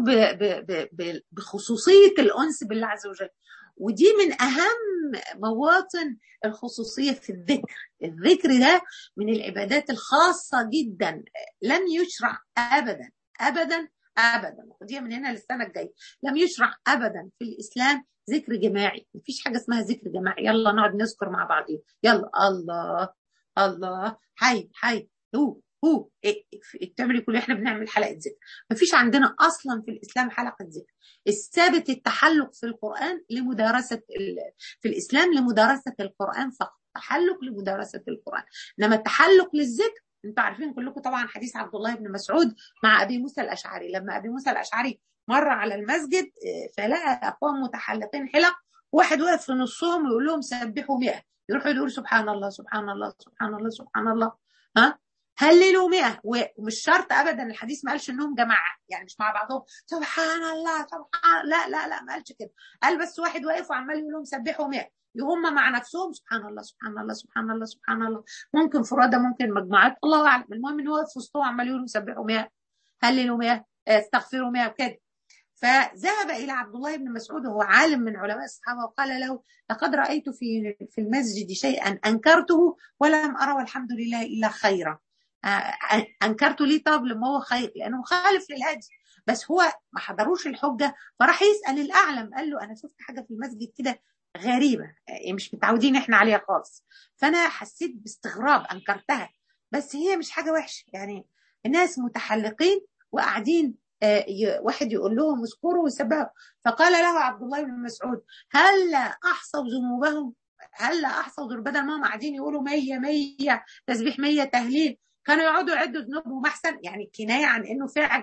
بخصوصية الأنس بالله عز وجل ودي من أهم مواطن الخصوصية في الذكر الذكر ده من العبادات الخاصة جدا لم يشرع أبدا أبدا أبدا ودي من هنا للسنة الجاية لم يشرع أبدا في الإسلام ذكر جماعي مفيش حاجة اسمها ذكر جماعي يلا نقعد نذكر مع بعضين يلا الله الله حي حي هو هو بتعملي كل احنا بنعمل حلقه ذكر مفيش عندنا اصلا في الاسلام حلقه ذكر الثابت التحلق في القران لمدارسه في الاسلام لمدارسه القران فقط تحلق لمدارسه القران انما التحلق للذكر انتوا عارفين كلكم طبعا حديث عبد الله بن مسعود مع ابي موسى الاشعري لما ابي موسى الاشعري مر على المسجد فلقى اقوام متحلقين حلق واحد واقف في نصهم ويقول لهم سبحوا 100 يروحوا يقولوا سبحان الله سبحان الله سبحان الله سبحان الله ها هللوا 100 ومش شرط ابدا الحديث ما قالش انهم جماعه يعني مش مع بعضهم سبحان الله سبحان لا لا لا ما قالش كده قال بس واحد واقف وعمال يقول لهم سبحوا 100 هم مع نفسهم سبحان الله سبحان الله سبحان الله سبحان الله ممكن فرادى ممكن مجموعات الله اعلم المهم ان هو في وسطهم عمال يقولوا سبحوا 100 هللوا 100 استغفروا 100 وكده فذهب الى عبد الله بن مسعود وهو عالم من علماء الصحابه وقال له لقد رايت في في المسجد شيئا انكرته ولم ارى والحمد لله الا خيرا انكرته ليه طب لما هو خير لانه مخالف للهدي بس هو ما حضروش الحجه فراح يسال الاعلم قال له انا شفت حاجه في المسجد كده غريبه مش متعودين احنا عليها خالص فانا حسيت باستغراب انكرتها بس هي مش حاجه وحشه يعني الناس متحلقين وقاعدين واحد يقول لهم اذكروا وسبحوا فقال له عبد الله بن مسعود هل احصوا ذنوبهم هل احصوا ذنوب بدل ما هم قاعدين يقولوا 100 100 تسبيح 100 تهليل كانوا يقعدوا يعدوا ذنوبهم احسن يعني كنايه عن انه فعل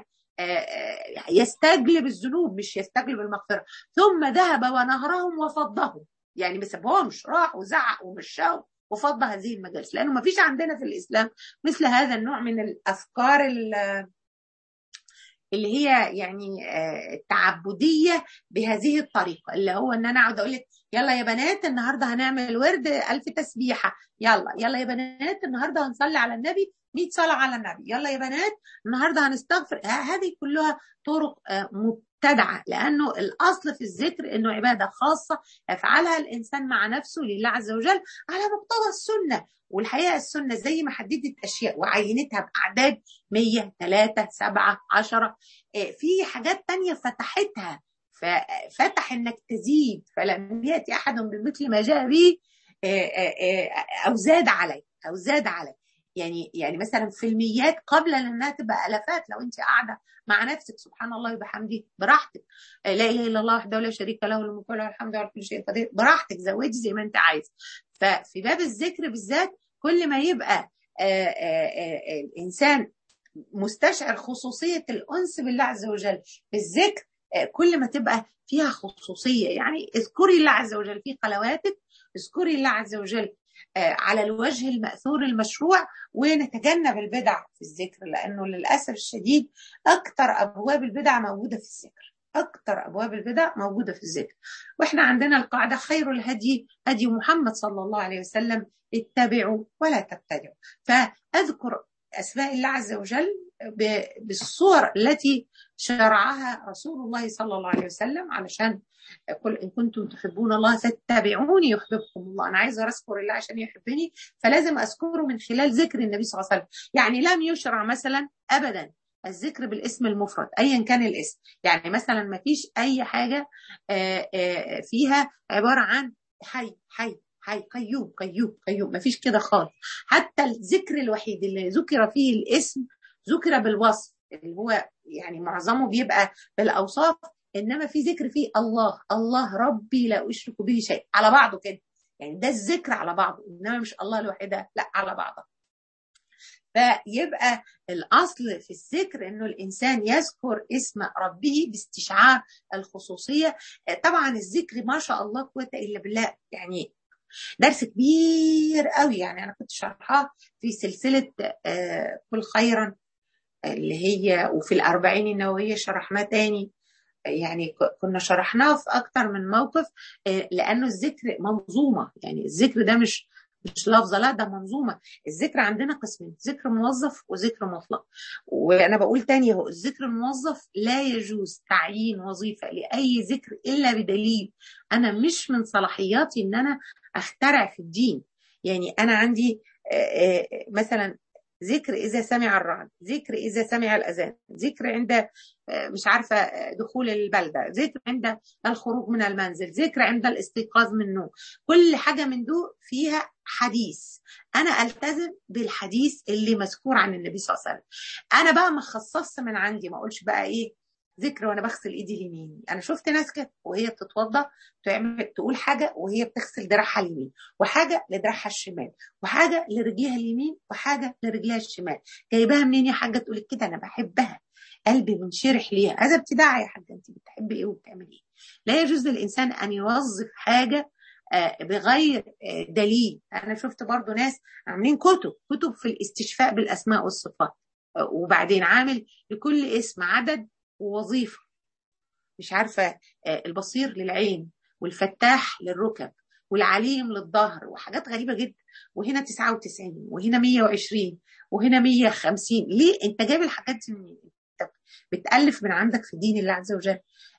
يستجلب الذنوب مش يستجلب المغفره ثم ذهب ونهرهم وفضهم يعني ما سابهمش راح وزعق ومشاهم وفض هذه المجالس لانه ما فيش عندنا في الاسلام مثل هذا النوع من الافكار اللي هي يعني التعبديه بهذه الطريقه اللي هو ان انا اقعد اقول لك يلا يا بنات النهارده هنعمل ورد ألف تسبيحه يلا يلا يا بنات النهارده هنصلي على النبي 100 صلاه على النبي يلا يا بنات النهارده هنستغفر هذه كلها طرق مبتدعة لأنه الأصل في الذكر أنه عبادة خاصة يفعلها الإنسان مع نفسه لله عز وجل على مقتضى السنة والحقيقة السنة زي ما حددت أشياء وعينتها بأعداد 100 3 7 10 في حاجات تانية فتحتها ففتح انك تزيد فلم ياتي احد بمثل ما جاء به او زاد عليه او زاد عليه يعني يعني مثلا في الميات قبل انها تبقى الافات لو انت قاعده مع نفسك سبحان الله وبحمده براحتك لا اله الا الله وحده لا شريك له الملك وله الحمد على كل شيء قدير براحتك زودي زي ما انت عايز ففي باب الذكر بالذات كل ما يبقى آآ آآ الانسان مستشعر خصوصيه الانس بالله عز وجل في الذكر كل ما تبقى فيها خصوصيه يعني اذكري الله عز وجل في خلواتك اذكري الله عز وجل على الوجه المأثور المشروع ونتجنب البدع في الذكر لأنه للأسف الشديد أكثر أبواب البدع موجودة في الذكر أكثر أبواب البدع موجودة في الذكر وإحنا عندنا القاعدة خير الهدي هدي محمد صلى الله عليه وسلم اتبعوا ولا تبتدعوا فأذكر أسماء الله عز وجل بالصور التي شرعها رسول الله صلى الله عليه وسلم علشان قل إن كنتم تحبون الله فاتبعوني يحببكم الله أنا عايزة أذكر الله عشان يحبني فلازم أذكره من خلال ذكر النبي صلى الله عليه وسلم يعني لم يشرع مثلا أبدا الذكر بالاسم المفرد ايا كان الاسم يعني مثلا ما فيش اي حاجه فيها عباره عن حي حي حي قيوم قيوم قيوم ما فيش كده خالص حتى الذكر الوحيد اللي ذكر فيه الاسم ذكر بالوصف اللي هو يعني معظمه بيبقى بالاوصاف انما في ذكر فيه الله الله ربي لا اشرك به شيء على بعضه كده يعني ده الذكر على بعضه انما مش الله لوحدها لا على بعضها فيبقى الاصل في الذكر انه الانسان يذكر اسم ربه باستشعار الخصوصيه طبعا الذكر ما شاء الله قوه الا بالله يعني درس كبير قوي يعني انا كنت شرحاه في سلسله كل خيرا اللي هي وفي الأربعين النووية شرحناه تاني يعني كنا شرحناه في أكتر من موقف لأنه الذكر منظومة يعني الذكر ده مش مش لفظة لا ده منظومة الذكر عندنا قسمين ذكر موظف وذكر مطلق وأنا بقول تاني اهو الذكر الموظف لا يجوز تعيين وظيفة لأي ذكر إلا بدليل أنا مش من صلاحياتي إن أنا أخترع في الدين يعني أنا عندي مثلا ذكر إذا سمع الرعد ذكر إذا سمع الأذان ذكر عند مش عارفة دخول البلدة ذكر عند الخروج من المنزل ذكر عند الاستيقاظ من النوم كل حاجة من دول فيها حديث أنا ألتزم بالحديث اللي مذكور عن النبي صلى الله عليه وسلم أنا بقى ما خصصت من عندي ما أقولش بقى إيه ذكر وانا بغسل ايدي اليمين انا شفت ناس كده وهي بتتوضا تعمل تقول حاجه وهي بتغسل دراعها اليمين وحاجه لدراعها الشمال وحاجه لرجليها اليمين وحاجه لرجليها الشمال جايباها منين يا حاجه تقول كده انا بحبها قلبي منشرح ليها هذا ابتداع يا حاجه انت بتحبي ايه وبتعملي ايه لا يجوز للانسان ان يوظف حاجه بغير دليل انا شفت برضو ناس عاملين كتب كتب في الاستشفاء بالاسماء والصفات وبعدين عامل لكل اسم عدد ووظيفه مش عارفه البصير للعين والفتاح للركب والعليم للظهر وحاجات غريبه جدا وهنا 99 وهنا 120 وهنا 150 ليه انت جايب الحاجات دي منين انت بتالف من عندك في دين الله عز وجل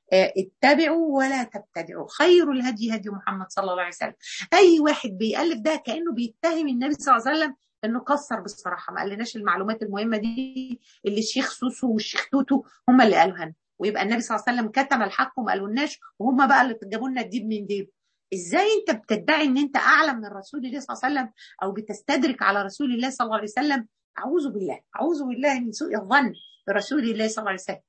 اتبعوا ولا تبتدعوا خير الهدي هدي محمد صلى الله عليه وسلم اي واحد بيالف ده كانه بيتهم النبي صلى الله عليه وسلم انه قصر بصراحه ما قالناش المعلومات المهمه دي اللي الشيخ سوسو والشيخ توتو هم اللي قالوها لنا ويبقى النبي صلى الله عليه وسلم كتم الحق وما قالولناش وهم بقى اللي جابوا لنا الديب من ديب ازاي انت بتدعي ان انت اعلى من رسول الله صلى الله عليه وسلم او بتستدرك على رسول الله صلى الله عليه وسلم اعوذ بالله اعوذ بالله من سوء الظن برسول الله صلى الله عليه وسلم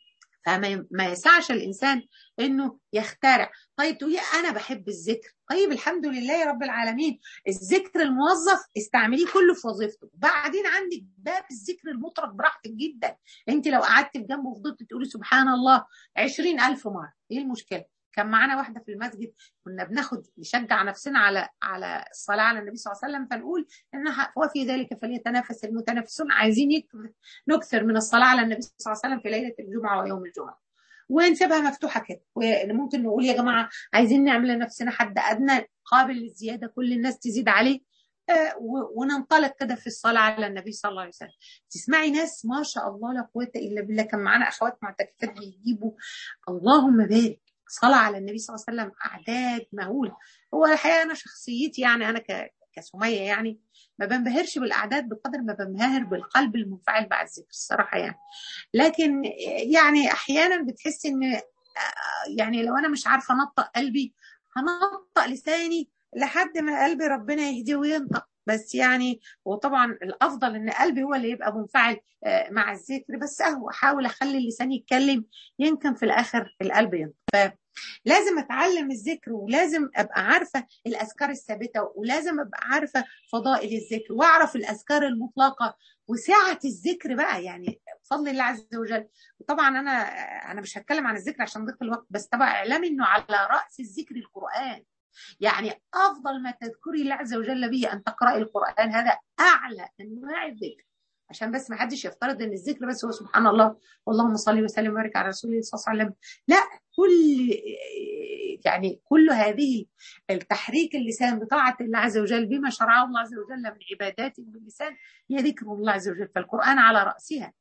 فما ما يسعش الانسان انه يخترع طيب تقولي انا بحب الذكر طيب الحمد لله يا رب العالمين الذكر الموظف استعمليه كله في وظيفته بعدين عندك باب الذكر المطرق براحتك جدا انت لو قعدت في جنبه وفضلت تقولي سبحان الله عشرين ألف مرة ايه المشكلة كان معانا واحده في المسجد كنا بناخد نشجع نفسنا على على الصلاه على النبي صلى الله عليه وسلم فنقول انها وفي ذلك فليتنافس المتنافسون عايزين نكثر من الصلاه على النبي صلى الله عليه وسلم في ليله الجمعه ويوم الجمعه ونسيبها مفتوحه كده وممكن نقول يا جماعه عايزين نعمل لنفسنا حد ادنى قابل للزياده كل الناس تزيد عليه وننطلق كده في الصلاة على النبي صلى الله عليه وسلم تسمعي ناس ما شاء الله لا قوة إلا بالله كان معانا أخوات معتكفات بيجيبوا اللهم بارك صلاة على النبي صلى الله عليه وسلم أعداد مهولة هو الحقيقة أنا شخصيتي يعني أنا كسمية يعني ما بنبهرش بالأعداد بقدر ما بنبهر بالقلب المنفعل بعد الذكر الصراحة يعني لكن يعني أحيانا بتحس إن يعني لو أنا مش عارفة أنطق قلبي هنطق لساني لحد ما قلبي ربنا يهديه وينطق بس يعني وطبعا الافضل ان قلبي هو اللي يبقى منفعل مع الذكر بس اهو احاول اخلي اللسان يتكلم يمكن في الاخر القلب ينطق فلازم اتعلم الذكر ولازم ابقى عارفه الاذكار الثابته ولازم ابقى عارفه فضائل الذكر واعرف الاذكار المطلقه وسعه الذكر بقى يعني بفضل الله عز وجل وطبعا انا انا مش هتكلم عن الذكر عشان ضيق الوقت بس طبعا اعلامي انه على راس الذكر القران يعني افضل ما تذكري الله عز وجل به ان تقراي القران هذا اعلى انواع الذكر عشان بس ما حدش يفترض ان الذكر بس هو سبحان الله اللهم صل وسلم وبارك على رسول الله صلى الله عليه وسلم لا كل يعني كل هذه التحريك اللسان بطاعه الله عز وجل بما شرعه الله عز وجل من عبادات باللسان هي ذكر الله عز وجل فالقران على راسها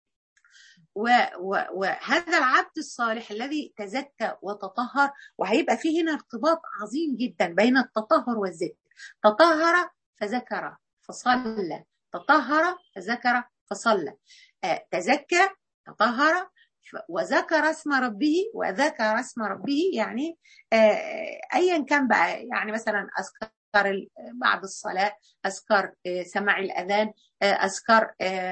وهذا العبد الصالح الذي تزكى وتطهر وهيبقى فيه هنا ارتباط عظيم جدا بين التطهر والذكر تطهر فذكر فصلى تطهر فذكر فصلى آه تزكى تطهر وذكر اسم ربه وذكر اسم ربه يعني آه ايا كان بقى يعني مثلا اذكار بعد الصلاه اذكار آه سماع الاذان اذكار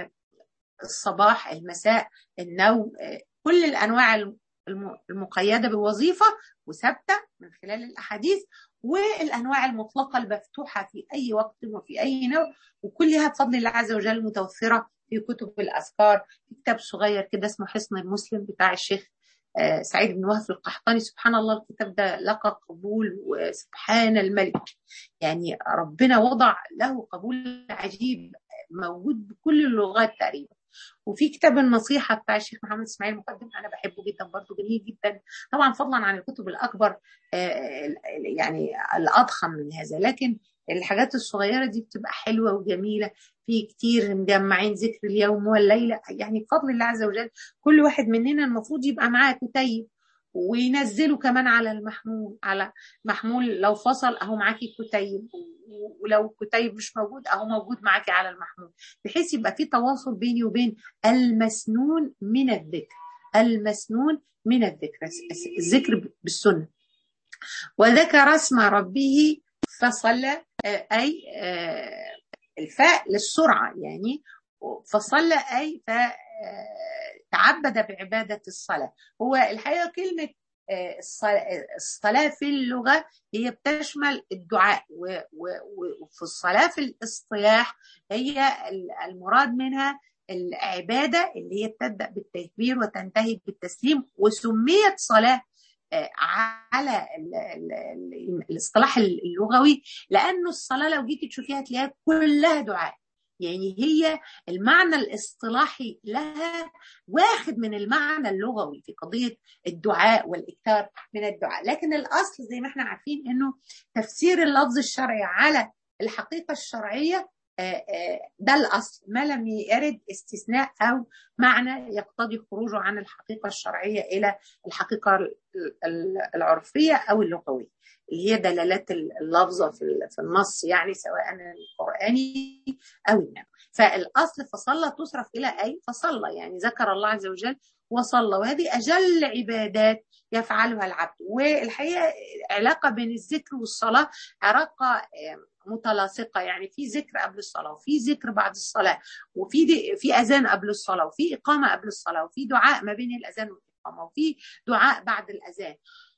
الصباح المساء النوم كل الانواع المقيده بوظيفه وثابته من خلال الاحاديث والانواع المطلقه المفتوحه في اي وقت وفي اي نوع وكلها بفضل الله عز وجل متوفره في كتب الاذكار في كتاب صغير كده اسمه حصن المسلم بتاع الشيخ سعيد بن وهب القحطاني سبحان الله الكتاب ده لقى قبول وسبحان الملك يعني ربنا وضع له قبول عجيب موجود بكل اللغات تقريبا وفي كتاب النصيحة بتاع الشيخ محمد اسماعيل مقدم أنا بحبه جدا برضه جميل جدا طبعا فضلا عن الكتب الأكبر يعني الأضخم من هذا لكن الحاجات الصغيرة دي بتبقى حلوة وجميلة في كتير مجمعين ذكر اليوم والليلة يعني بفضل الله عز وجل كل واحد مننا المفروض يبقى معاه كتيب وينزله كمان على المحمول على محمول لو فصل اهو معاكي كتيب ولو كتيب مش موجود اهو موجود معاكي على المحمول بحيث يبقى في تواصل بيني وبين المسنون من الذكر المسنون من الذكر الذكر بالسنه وذكر اسم ربه فصلى اي الفاء للسرعه يعني فصلى اي ف تعبد بعبادة الصلاة هو الحقيقة كلمة الصلاة في اللغة هي بتشمل الدعاء وفي الصلاة في الاصطلاح هي المراد منها العبادة اللي هي بتبدأ بالتكبير وتنتهي بالتسليم وسميت صلاة على الاصطلاح اللغوي لأنه الصلاة لو جيتي تشوفيها تلاقيها كلها دعاء يعني هي المعنى الاصطلاحي لها واخد من المعنى اللغوي في قضية الدعاء والإكثار من الدعاء لكن الأصل زي ما احنا عارفين أنه تفسير اللفظ الشرعي على الحقيقة الشرعية ده الأصل ما لم يرد استثناء أو معنى يقتضي خروجه عن الحقيقة الشرعية إلى الحقيقة العرفية أو اللغوية اللي هي دلالات اللفظة في النص يعني سواء القرآني أو النبوي فالأصل فصلى تصرف إلى أي فصلى يعني ذكر الله عز وجل وصلى وهذه أجل عبادات يفعلها العبد والحقيقة علاقة بين الذكر والصلاة علاقة متلاصقه يعني في ذكر قبل الصلاه وفي ذكر بعد الصلاه وفي في اذان قبل الصلاه وفي اقامه قبل الصلاه وفي دعاء ما بين الاذان والاقامه وفي دعاء بعد الاذان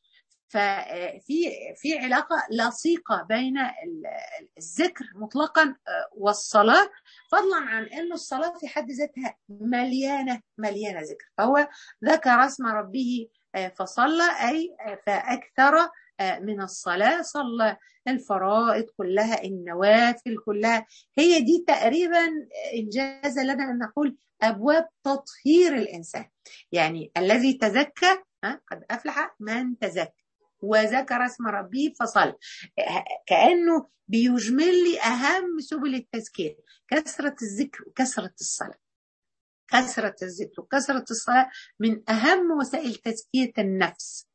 ففي في علاقه لصيقه بين الذكر مطلقا والصلاه فضلا عن ان الصلاه في حد ذاتها مليانه مليانه ذكر فهو ذكر اسم ربه فصلى اي فاكثر من الصلاة صلى الفرائض كلها النوافل كلها هي دي تقريبا إنجاز لنا أن نقول أبواب تطهير الإنسان يعني الذي تزكى قد أفلح من تزكى وذكر اسم ربه فصلى كانه بيجمل لي اهم سبل التزكيه كثره الذكر وكثره الصلاه كثره الذكر وكثره الصلاه من اهم وسائل تزكيه النفس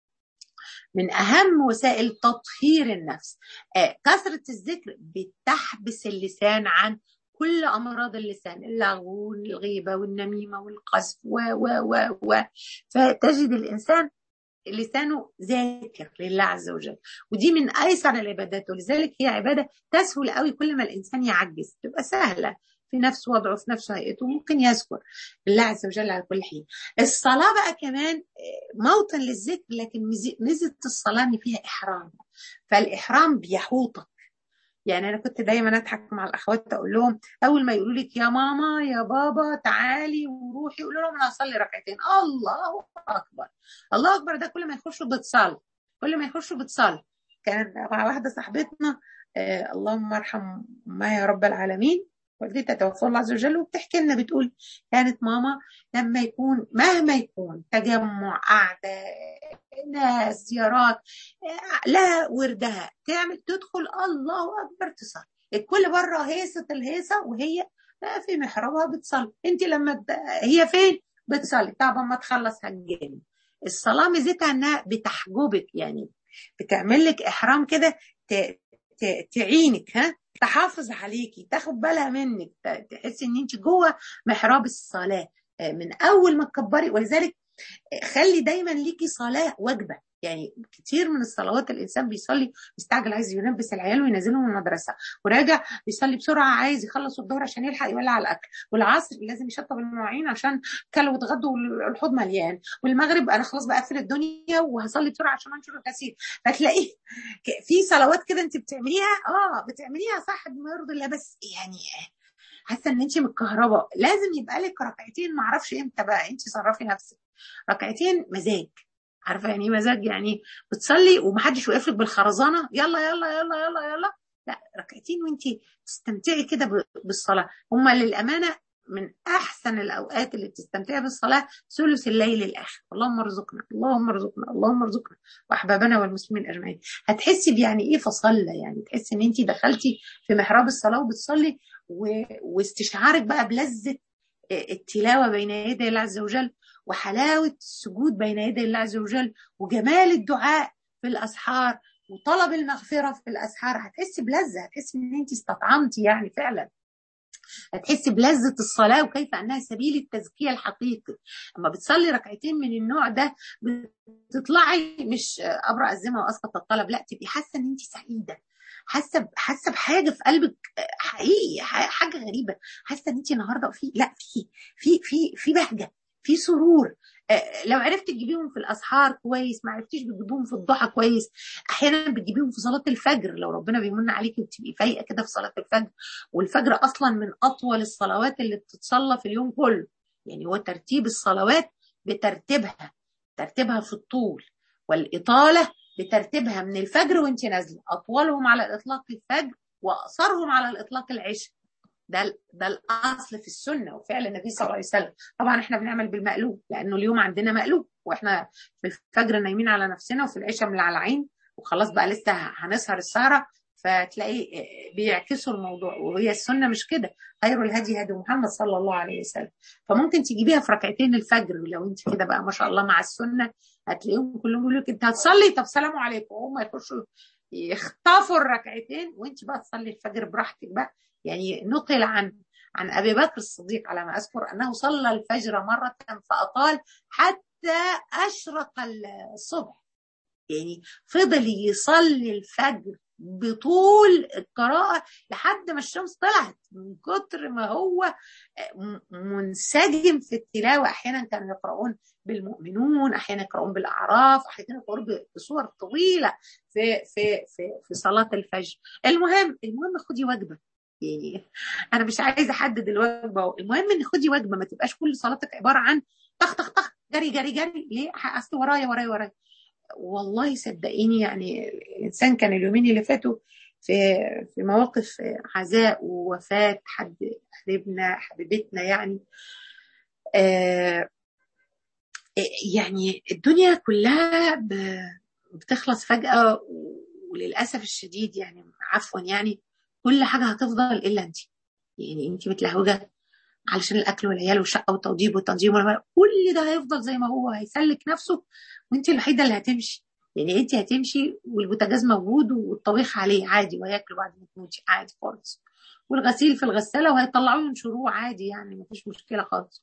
من اهم وسائل تطهير النفس كثره الذكر بتحبس اللسان عن كل امراض اللسان اللغو والغيبه والنميمه والقذف و و و و فتجد الانسان لسانه ذاكر لله عز وجل ودي من ايسر العبادات ولذلك هي عباده تسهل قوي كل ما الانسان يعجز تبقى سهله في نفس وضعه في نفس هيئته ممكن يذكر الله عز وجل على كل حين الصلاة بقى كمان موطن للذكر لكن ميزة الصلاة ان فيها إحرام فالإحرام بيحوطك يعني انا كنت دايما اضحك مع الاخوات اقول لهم اول ما يقولوا لك يا ماما يا بابا تعالي وروحي قولوا لهم انا هصلي ركعتين الله اكبر الله اكبر ده كل ما يخشوا بتصلي كل ما يخشوا بتصلي كان مع واحده صاحبتنا آه اللهم ارحم ما يا رب العالمين والدتها توفى الله عز وجل وبتحكي لنا بتقول كانت ماما لما يكون مهما يكون تجمع قعده ناس زيارات لها وردها تعمل تدخل الله اكبر تصلي الكل بره هيصه الهيصه وهي في محرابها بتصلي انت لما هي فين بتصلي طبعا ما تخلص هتجاني الصلاه ميزتها انها بتحجبك يعني بتعمل لك احرام كده تعينك ها تحافظ عليكي تاخد بالها منك تحسي ان انت جوه محراب الصلاه من اول ما تكبري ولذلك خلي دايما ليكي صلاه واجبه يعني كتير من الصلوات الانسان بيصلي مستعجل عايز يلبس العيال وينزلهم المدرسه وراجع بيصلي بسرعه عايز يخلص الظهر عشان يلحق يولع الاكل والعصر لازم يشطب المواعين عشان كلوا واتغدوا والحوض مليان والمغرب انا خلاص بقفل الدنيا وهصلي بسرعه عشان انشر الغسيل فتلاقي في صلوات كده انت بتعمليها اه بتعمليها صح بما يرضي الله بس يعني حاسه ان انت متكهربه لازم يبقى لك ركعتين ما اعرفش امتى بقى انت صرفي نفسك ركعتين مزاج عارفه يعني ايه مزاج يعني بتصلي ومحدش واقف لك بالخرزانه يلا يلا يلا يلا يلا لا ركعتين وانت تستمتعي كده بالصلاه هم للامانه من احسن الاوقات اللي بتستمتعي بالصلاه ثلث الليل الاخر اللهم ارزقنا اللهم ارزقنا اللهم ارزقنا واحبابنا والمسلمين اجمعين هتحسي بيعني ايه فصلى يعني تحسي ان انت دخلتي في محراب الصلاه وبتصلي و... واستشعارك بقى بلذه التلاوه بين يدي الله عز وجل وحلاوه السجود بين يدي الله عز وجل وجمال الدعاء في الاسحار وطلب المغفره في الاسحار هتحسي بلذه هتحسي ان انت استطعمتي يعني فعلا هتحسي بلذة الصلاة وكيف أنها سبيل التزكية الحقيقي أما بتصلي ركعتين من النوع ده بتطلعي مش أبرأ الذمة وأسقط الطلب لا تبقي حاسة إن أنت سعيدة حاسه حاسه بحاجه في قلبك حقيقي حاجه غريبه حاسه ان انت النهارده في لا في في في في بهجه في سرور لو عرفت تجيبيهم في الاسحار كويس ما عرفتيش بتجيبيهم في الضحى كويس احيانا بتجيبيهم في صلاه الفجر لو ربنا بيمن عليكي وتبقي فايقه كده في صلاه الفجر والفجر اصلا من اطول الصلوات اللي بتتصلى في اليوم كله يعني هو ترتيب الصلوات بترتيبها ترتيبها في الطول والاطاله بترتيبها من الفجر وانت نازله اطولهم على الاطلاق الفجر واقصرهم على الاطلاق العشاء ده ده الاصل في السنه وفعل النبي صلى الله عليه وسلم طبعا احنا بنعمل بالمقلوب لانه اليوم عندنا مقلوب واحنا في الفجر نايمين على نفسنا وفي العشاء ملعلعين وخلاص بقى لسه هنسهر السهره فتلاقي بيعكسوا الموضوع وهي السنه مش كده خير الهدي هدي محمد صلى الله عليه وسلم فممكن تجيبيها في ركعتين الفجر لو انت كده بقى ما شاء الله مع السنه هتلاقيهم كلهم يقولوا لك انت هتصلي طب سلام عليكم وهم يخشوا يخطفوا الركعتين وانت بقى تصلي الفجر براحتك بقى يعني نقل عن عن ابي بكر الصديق على ما اذكر انه صلى الفجر مره فاطال حتى اشرق الصبح يعني فضل يصلي الفجر بطول القراءة لحد ما الشمس طلعت من كتر ما هو منسجم في التلاوة أحيانا كانوا يقرؤون بالمؤمنون أحيانا يقرؤون بالأعراف أحيانا يقرؤون بصور طويلة في في في في صلاة الفجر المهم المهم خدي وجبة يعني أنا مش عايزة أحدد الوجبة المهم إن خدي وجبة ما تبقاش كل صلاتك عبارة عن طخ طخ طخ جري جري جري ليه؟ أصل ورايا ورايا ورايا والله صدقيني يعني الانسان كان اليومين اللي فاتوا في في مواقف عزاء ووفاه حد حبيبنا حبيبتنا يعني آه يعني الدنيا كلها بتخلص فجأة وللأسف الشديد يعني عفوا يعني كل حاجة هتفضل إلا أنت يعني أنت متلهوجة علشان الأكل والعيال والشقة والتوضيب والتنظيم كل ده هيفضل زي ما هو هيسلك نفسه وأنت الوحيدة اللي هتمشي يعني أنت هتمشي والبوتاجاز موجود والطبيخ عليه عادي وهياكلوا بعد ما تموتي عادي خالص والغسيل في الغسالة وهيطلعوه ينشروه عادي يعني مفيش مشكلة خالص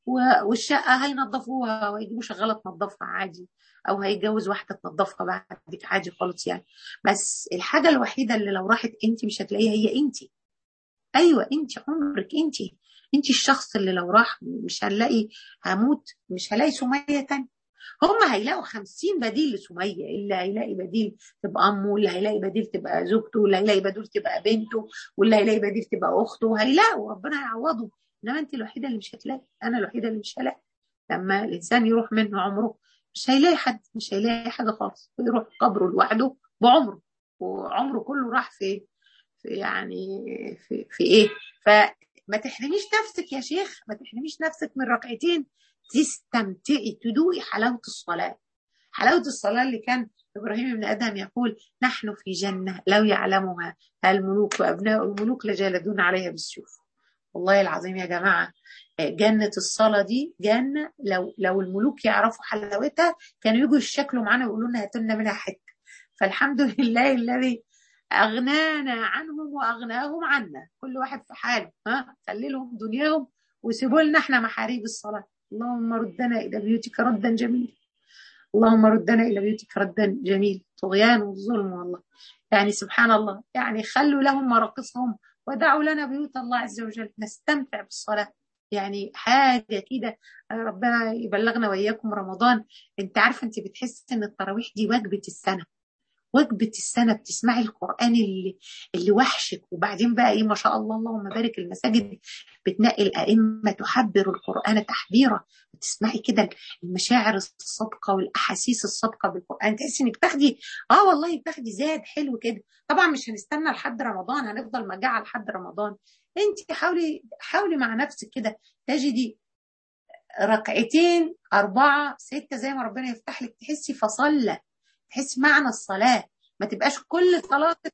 والشقة هينظفوها ويجيبوا شغالة تنظفها عادي أو هيتجوز واحدة تنظفها بعدك عادي خالص يعني بس الحاجة الوحيدة اللي لو راحت أنت مش هتلاقيها هي أنت أيوة أنت عمرك أنت أنت الشخص اللي لو راح مش هنلاقي هموت مش هلاقي سمية تاني هم هيلاقوا خمسين بديل لسمية اللي هيلاقي بديل تبقى أمه واللي هيلاقي بديل تبقى زوجته واللي هيلاقي بديل تبقى بنته واللي هيلاقي بديل تبقى أخته هيلاقوا ربنا هيعوضهم انما انت الوحيده اللي مش هتلاقي انا الوحيده اللي مش هلاقي لما الانسان يروح منه عمره مش هيلاقي حد مش هيلاقي حاجه خالص ويروح قبره لوحده بعمره وعمره كله راح في, في يعني في, في ايه فما تحرميش نفسك يا شيخ ما تحرميش نفسك من ركعتين تستمتعي تدوقي حلاوه الصلاه حلاوه الصلاه اللي كان ابراهيم بن ادهم يقول نحن في جنه لو يعلمها الملوك وابناء الملوك لجالدون عليها بالسيوف والله العظيم يا جماعة جنة الصلاة دي جنة لو لو الملوك يعرفوا حلاوتها كانوا يجوا يشكلوا معانا ويقولوا لنا هاتوا لنا منها حتة فالحمد لله الذي أغنانا عنهم وأغناهم عنا كل واحد في حاله ها خلي لهم دنياهم وسيبوا لنا احنا محاريب الصلاة اللهم ردنا إلى بيوتك ردا جميلا اللهم ردنا إلى بيوتك ردا جميل طغيان والظلم والله يعني سبحان الله يعني خلوا لهم مراقصهم ودعوا لنا بيوت الله عز وجل نستمتع بالصلاة يعني حاجة كده ربنا يبلغنا وإياكم رمضان انت عارفة انت بتحس ان التراويح دي وجبة السنة وجبة السنة بتسمعي القرآن اللي, اللي وحشك وبعدين بقى ايه ما شاء الله اللهم بارك المساجد بتنقي الأئمة تحبر القرآن تحبيرا بتسمعي كده المشاعر الصادقة والأحاسيس الصادقة بالقرآن تحسي انك تاخدي اه والله بتاخدي زاد حلو كده طبعا مش هنستنى لحد رمضان هنفضل مجاعة لحد رمضان انت حاولي حاولي مع نفسك كده تجدي ركعتين أربعة ستة زي ما ربنا يفتح لك تحسي فصلة تحسي معنى الصلاة ما تبقاش كل صلاتك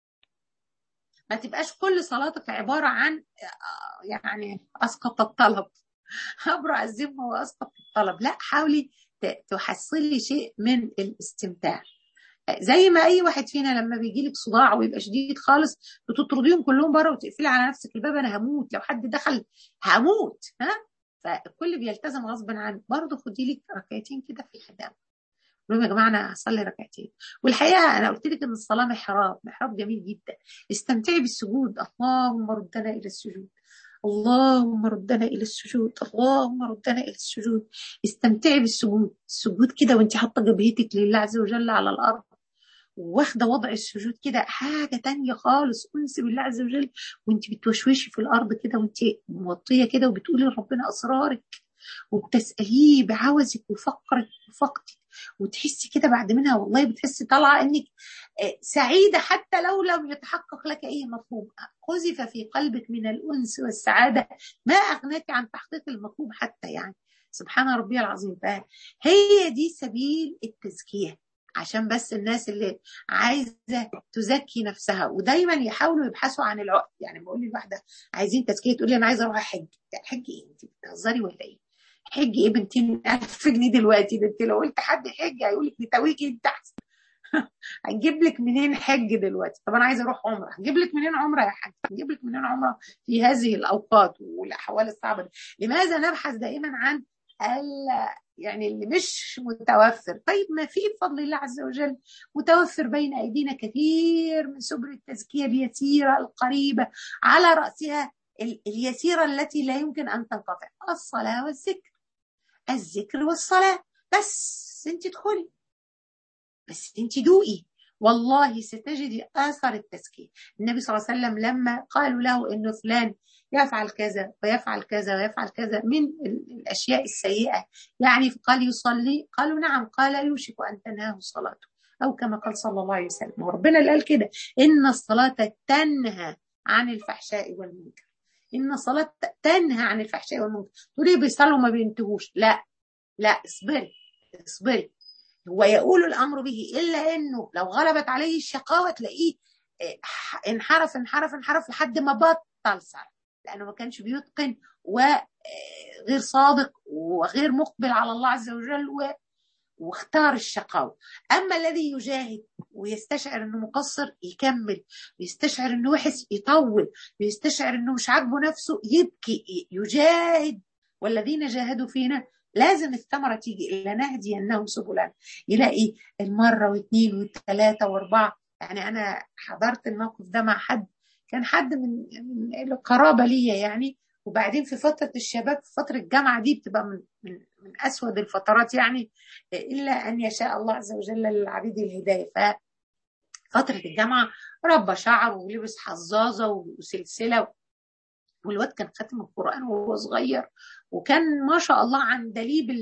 ما تبقاش كل صلاتك عبارة عن يعني أسقط الطلب أبرع الذمة وأسقط الطلب لا حاولي تحصلي شيء من الاستمتاع زي ما اي واحد فينا لما بيجي لك صداع ويبقى شديد خالص بتطرديهم كلهم بره وتقفلي على نفسك الباب انا هموت لو حد دخل هموت ها فالكل بيلتزم غصبا عنه برضه خدي لك ركعتين كده في الحدام يا جماعه انا هصلي ركعتين والحقيقه انا قلت لك ان الصلاه محراب محراب جميل جدا استمتعي بالسجود اللهم ردنا الى السجود اللهم ردنا الى السجود اللهم ردنا الى السجود استمتعي بالسجود السجود كده وانت حاطه جبهتك لله عز وجل على الارض واخده وضع السجود كده حاجه تانية خالص انس بالله عز وجل وانت بتوشوشي في الارض كده وانت موطيه كده وبتقولي لربنا اسرارك وبتساليه بعوزك وفقرك وفقدك وتحسي كده بعد منها والله بتحسي طالعه انك سعيده حتى لو لم يتحقق لك اي مطلوب قذف في قلبك من الانس والسعاده ما اغناك عن تحقيق المطلوب حتى يعني سبحان ربي العظيم فهي دي سبيل التزكيه عشان بس الناس اللي عايزه تزكي نفسها ودايما يحاولوا يبحثوا عن العقد يعني بقول للواحده عايزين تزكيه تقول لي انا عايزه اروح احج حج ايه انت بتهزري ولا ايه حج ايه ب 200000 جنيه دلوقتي ده انت لو قلت حد حج هيقول لك نتاويكي انت احسن هنجيب لك منين حج دلوقتي طب انا عايزه اروح عمره هنجيب لك منين عمره يا حاج هنجيب لك منين عمره في هذه الاوقات والاحوال الصعبه دي لماذا نبحث دائما عن يعني اللي مش متوفر طيب ما في بفضل الله عز وجل متوفر بين أيدينا كثير من سبل التزكية اليسيرة القريبة على رأسها اليسيرة التي لا يمكن أن تنقطع الصلاة والذكر الذكر والصلاة بس انت ادخلي بس انت دوقي والله ستجدي آثار التزكية النبي صلى الله عليه وسلم لما قالوا له إنه فلان يفعل كذا ويفعل كذا ويفعل كذا من الأشياء السيئة يعني قال يصلي قالوا نعم قال يوشك أن تنهاه صلاته أو كما قال صلى الله عليه وسلم وربنا اللي قال كده إن الصلاة تنهى عن الفحشاء والمنكر إن الصلاة تنهى عن الفحشاء والمنكر تقولي بيصلوا ما بينتهوش لا لا اصبري اصبري هو يقول الامر به الا انه لو غلبت عليه الشقاوه تلاقيه انحرف انحرف انحرف لحد ما بطل صلاه لانه ما كانش بيتقن وغير صادق وغير مقبل على الله عز وجل و واختار الشقاوة أما الذي يجاهد ويستشعر أنه مقصر يكمل ويستشعر أنه وحش يطول ويستشعر أنه مش عاجبه نفسه يبكي يجاهد والذين جاهدوا فينا لازم الثمرة تيجي إلا نهدينهم سبلا يلاقي المرة واثنين وثلاثة وأربعة يعني أنا حضرت الموقف ده مع حد كان حد من من القرابة ليا يعني وبعدين في فترة الشباب في فترة الجامعة دي بتبقى من, من, من أسود الفترات يعني إلا أن يشاء الله عز وجل للعبيد الهداية ففترة الجامعة ربى شعر ولبس حظاظة وسلسلة والواد كان ختم القرآن وهو صغير وكان ما شاء الله عن دليب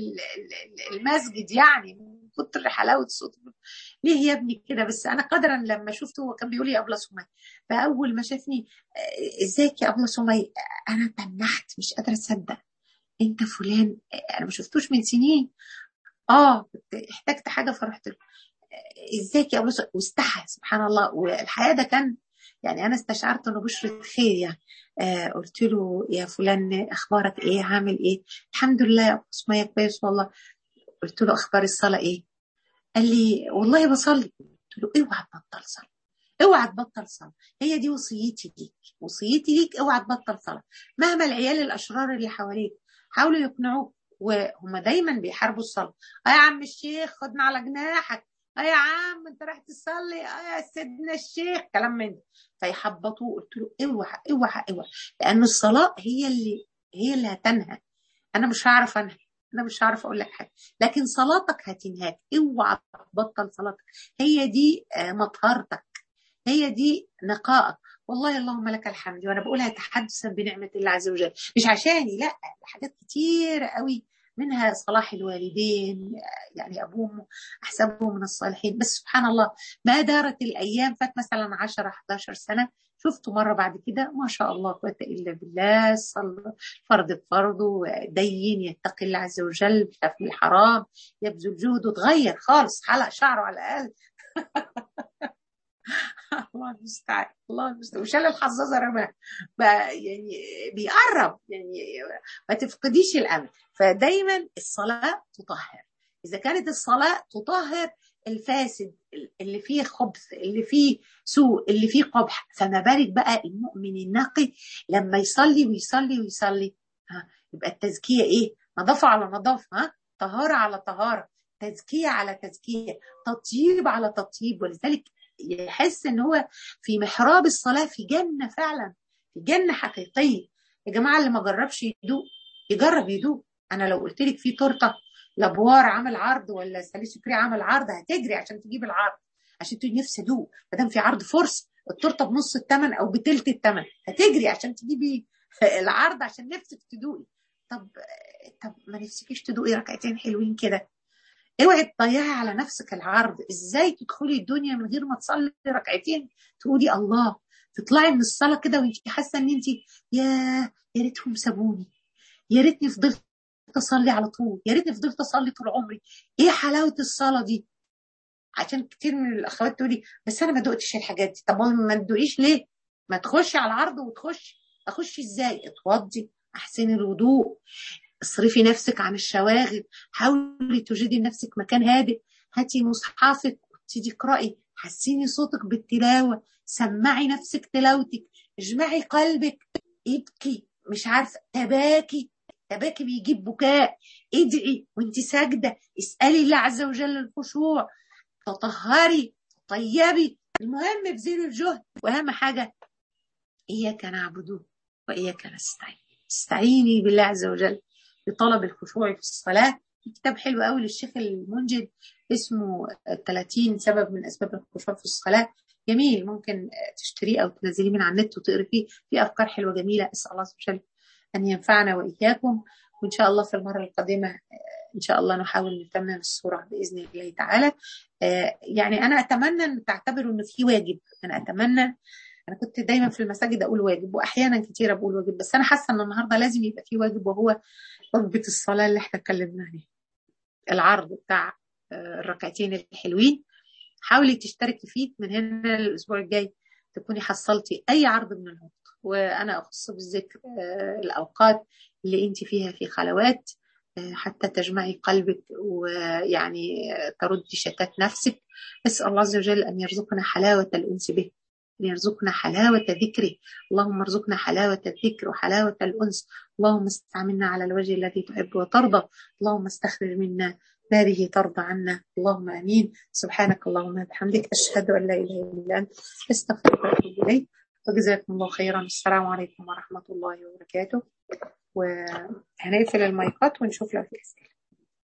المسجد يعني من كتر حلاوة صوته ليه يا ابني كده بس أنا قدرا لما شفته هو كان بيقول لي أبلة سمية فأول ما شافني إزيك يا أبلة سمية أنا تنحت مش قادرة أصدق أنت فلان أنا ما شفتوش من سنين آه كنت احتجت حاجة فرحت له ازيك يا ابو واستحى سبحان الله والحقيقه ده كان يعني انا استشعرت انه بشرة خير يعني آه قلت له يا فلان اخبارك ايه عامل ايه الحمد لله يا ابو سميه كويس والله قلت له اخبار الصلاه ايه قال لي والله بصلي قلت له اوعى تبطل صلاه اوعى تبطل صلاه هي دي وصيتي ليك وصيتي ليك اوعى تبطل صلاه مهما العيال الاشرار اللي حواليك حاولوا يقنعوك وهم دايما بيحاربوا الصلاه اه يا عم الشيخ خدنا على جناحك اه يا عم انت رايح تصلي اه يا سيدنا الشيخ كلام من ده فيحبطوه قلت له اوعى اوعى اوعى لان الصلاه هي اللي هي اللي هتنهى انا مش هعرف انهى انا مش هعرف اقول لك حاجه لكن صلاتك هتنهاك اوعى تبطل صلاتك هي دي مطهرتك هي دي نقائك والله اللهم لك الحمد وانا بقولها تحدثا بنعمه الله عز وجل مش عشاني لا حاجات كتير قوي منها صلاح الوالدين يعني أبوهم أحسبهم من الصالحين بس سبحان الله ما دارت الأيام فات مثلا 10 11 سنة شفته مرة بعد كده ما شاء الله قوة إلا بالله صلى فرض بفرضه دين يتقي الله عز وجل شاف من الحرام يبذل جهده تغير خالص حلق شعره على الأقل الله المستعان الله المستعان وشال الحظاظه رماه يعني بيقرب يعني ما تفقديش الامل فدايما الصلاه تطهر اذا كانت الصلاه تطهر الفاسد اللي فيه خبث اللي فيه سوء اللي فيه قبح فما بالك بقى المؤمن النقي لما يصلي ويصلي ويصلي ها يبقى التزكيه ايه نظافه على نظافه ها طهاره على طهاره تزكيه على تزكيه تطيب على تطيب ولذلك يحس ان هو في محراب الصلاه في جنه فعلا في جنه حقيقيه يا جماعه اللي ما جربش يدوق يجرب يدوق انا لو قلت لك في تورته لابوار عمل عرض ولا ساليسو كري عمل عرض هتجري عشان تجيب العرض عشان تقولي نفسي ادوق ما دام في عرض فرصه التورته بنص الثمن او بتلت الثمن هتجري عشان تجيبي العرض عشان نفسك تدوقي طب طب ما نفسكيش تدوقي ركعتين حلوين كده اوعي تضيعي على نفسك العرض ازاي تدخلي الدنيا من غير ما تصلي ركعتين تقولي الله تطلعي من الصلاه كده وانت حاسه ان انت يا يا ريتهم سابوني يا ريتني فضلت اصلي على طول يا ريتني فضلت اصلي طول عمري ايه حلاوه الصلاه دي عشان كتير من الاخوات تقولي بس انا ما دقتش الحاجات دي طب ما تدوقيش ليه ما تخشي على العرض وتخشي اخش ازاي اتوضي احسني الوضوء اصرفي نفسك عن الشواغل حاولي توجدي لنفسك مكان هادئ هاتي مصحفك وابتدي اقرأي حسيني صوتك بالتلاوة سمعي نفسك تلاوتك اجمعي قلبك ابكي مش عارفة تباكي تباكي بيجيب بكاء ادعي وانت ساجدة اسألي الله عز وجل الخشوع تطهري طيبي المهم ابذلي الجهد واهم حاجة اياك نعبد واياك نستعين استعيني بالله عز وجل لطلب الخشوع في الصلاة في كتاب حلو قوي للشيخ المنجد اسمه 30 سبب من أسباب الخشوع في الصلاة جميل ممكن تشتريه أو تنزليه من على النت وتقري فيه في أفكار حلوة جميلة أسأل الله سبحانه وتعالى أن ينفعنا وإياكم وإن شاء الله في المرة القادمة إن شاء الله نحاول نتمم الصورة بإذن الله تعالى يعني أنا أتمنى أن تعتبروا أنه في واجب أنا أتمنى انا كنت دايما في المساجد اقول واجب واحيانا كتير بقول واجب بس انا حاسه ان النهارده لازم يبقى في واجب وهو وجبه الصلاه اللي احنا اتكلمنا عليها العرض بتاع الركعتين الحلوين حاولي تشتركي فيه من هنا الاسبوع الجاي تكوني حصلتي اي عرض من الهبط وانا اخص بالذكر الاوقات اللي انت فيها في خلوات حتى تجمعي قلبك ويعني تردي شتات نفسك اسال الله عز وجل ان يرزقنا حلاوه الانس به أن يرزقنا حلاوة ذكره اللهم ارزقنا حلاوة الذكر وحلاوة الأنس اللهم استعملنا على الوجه الذي تحب وترضى اللهم استخرج منا ما به ترضى عنا اللهم امين سبحانك اللهم وبحمدك اشهد ان لا اله الا انت استغفرك واتوب اليك وجزاكم الله خيرا السلام عليكم ورحمه الله وبركاته وهنقفل المايكات ونشوف لو في اسئله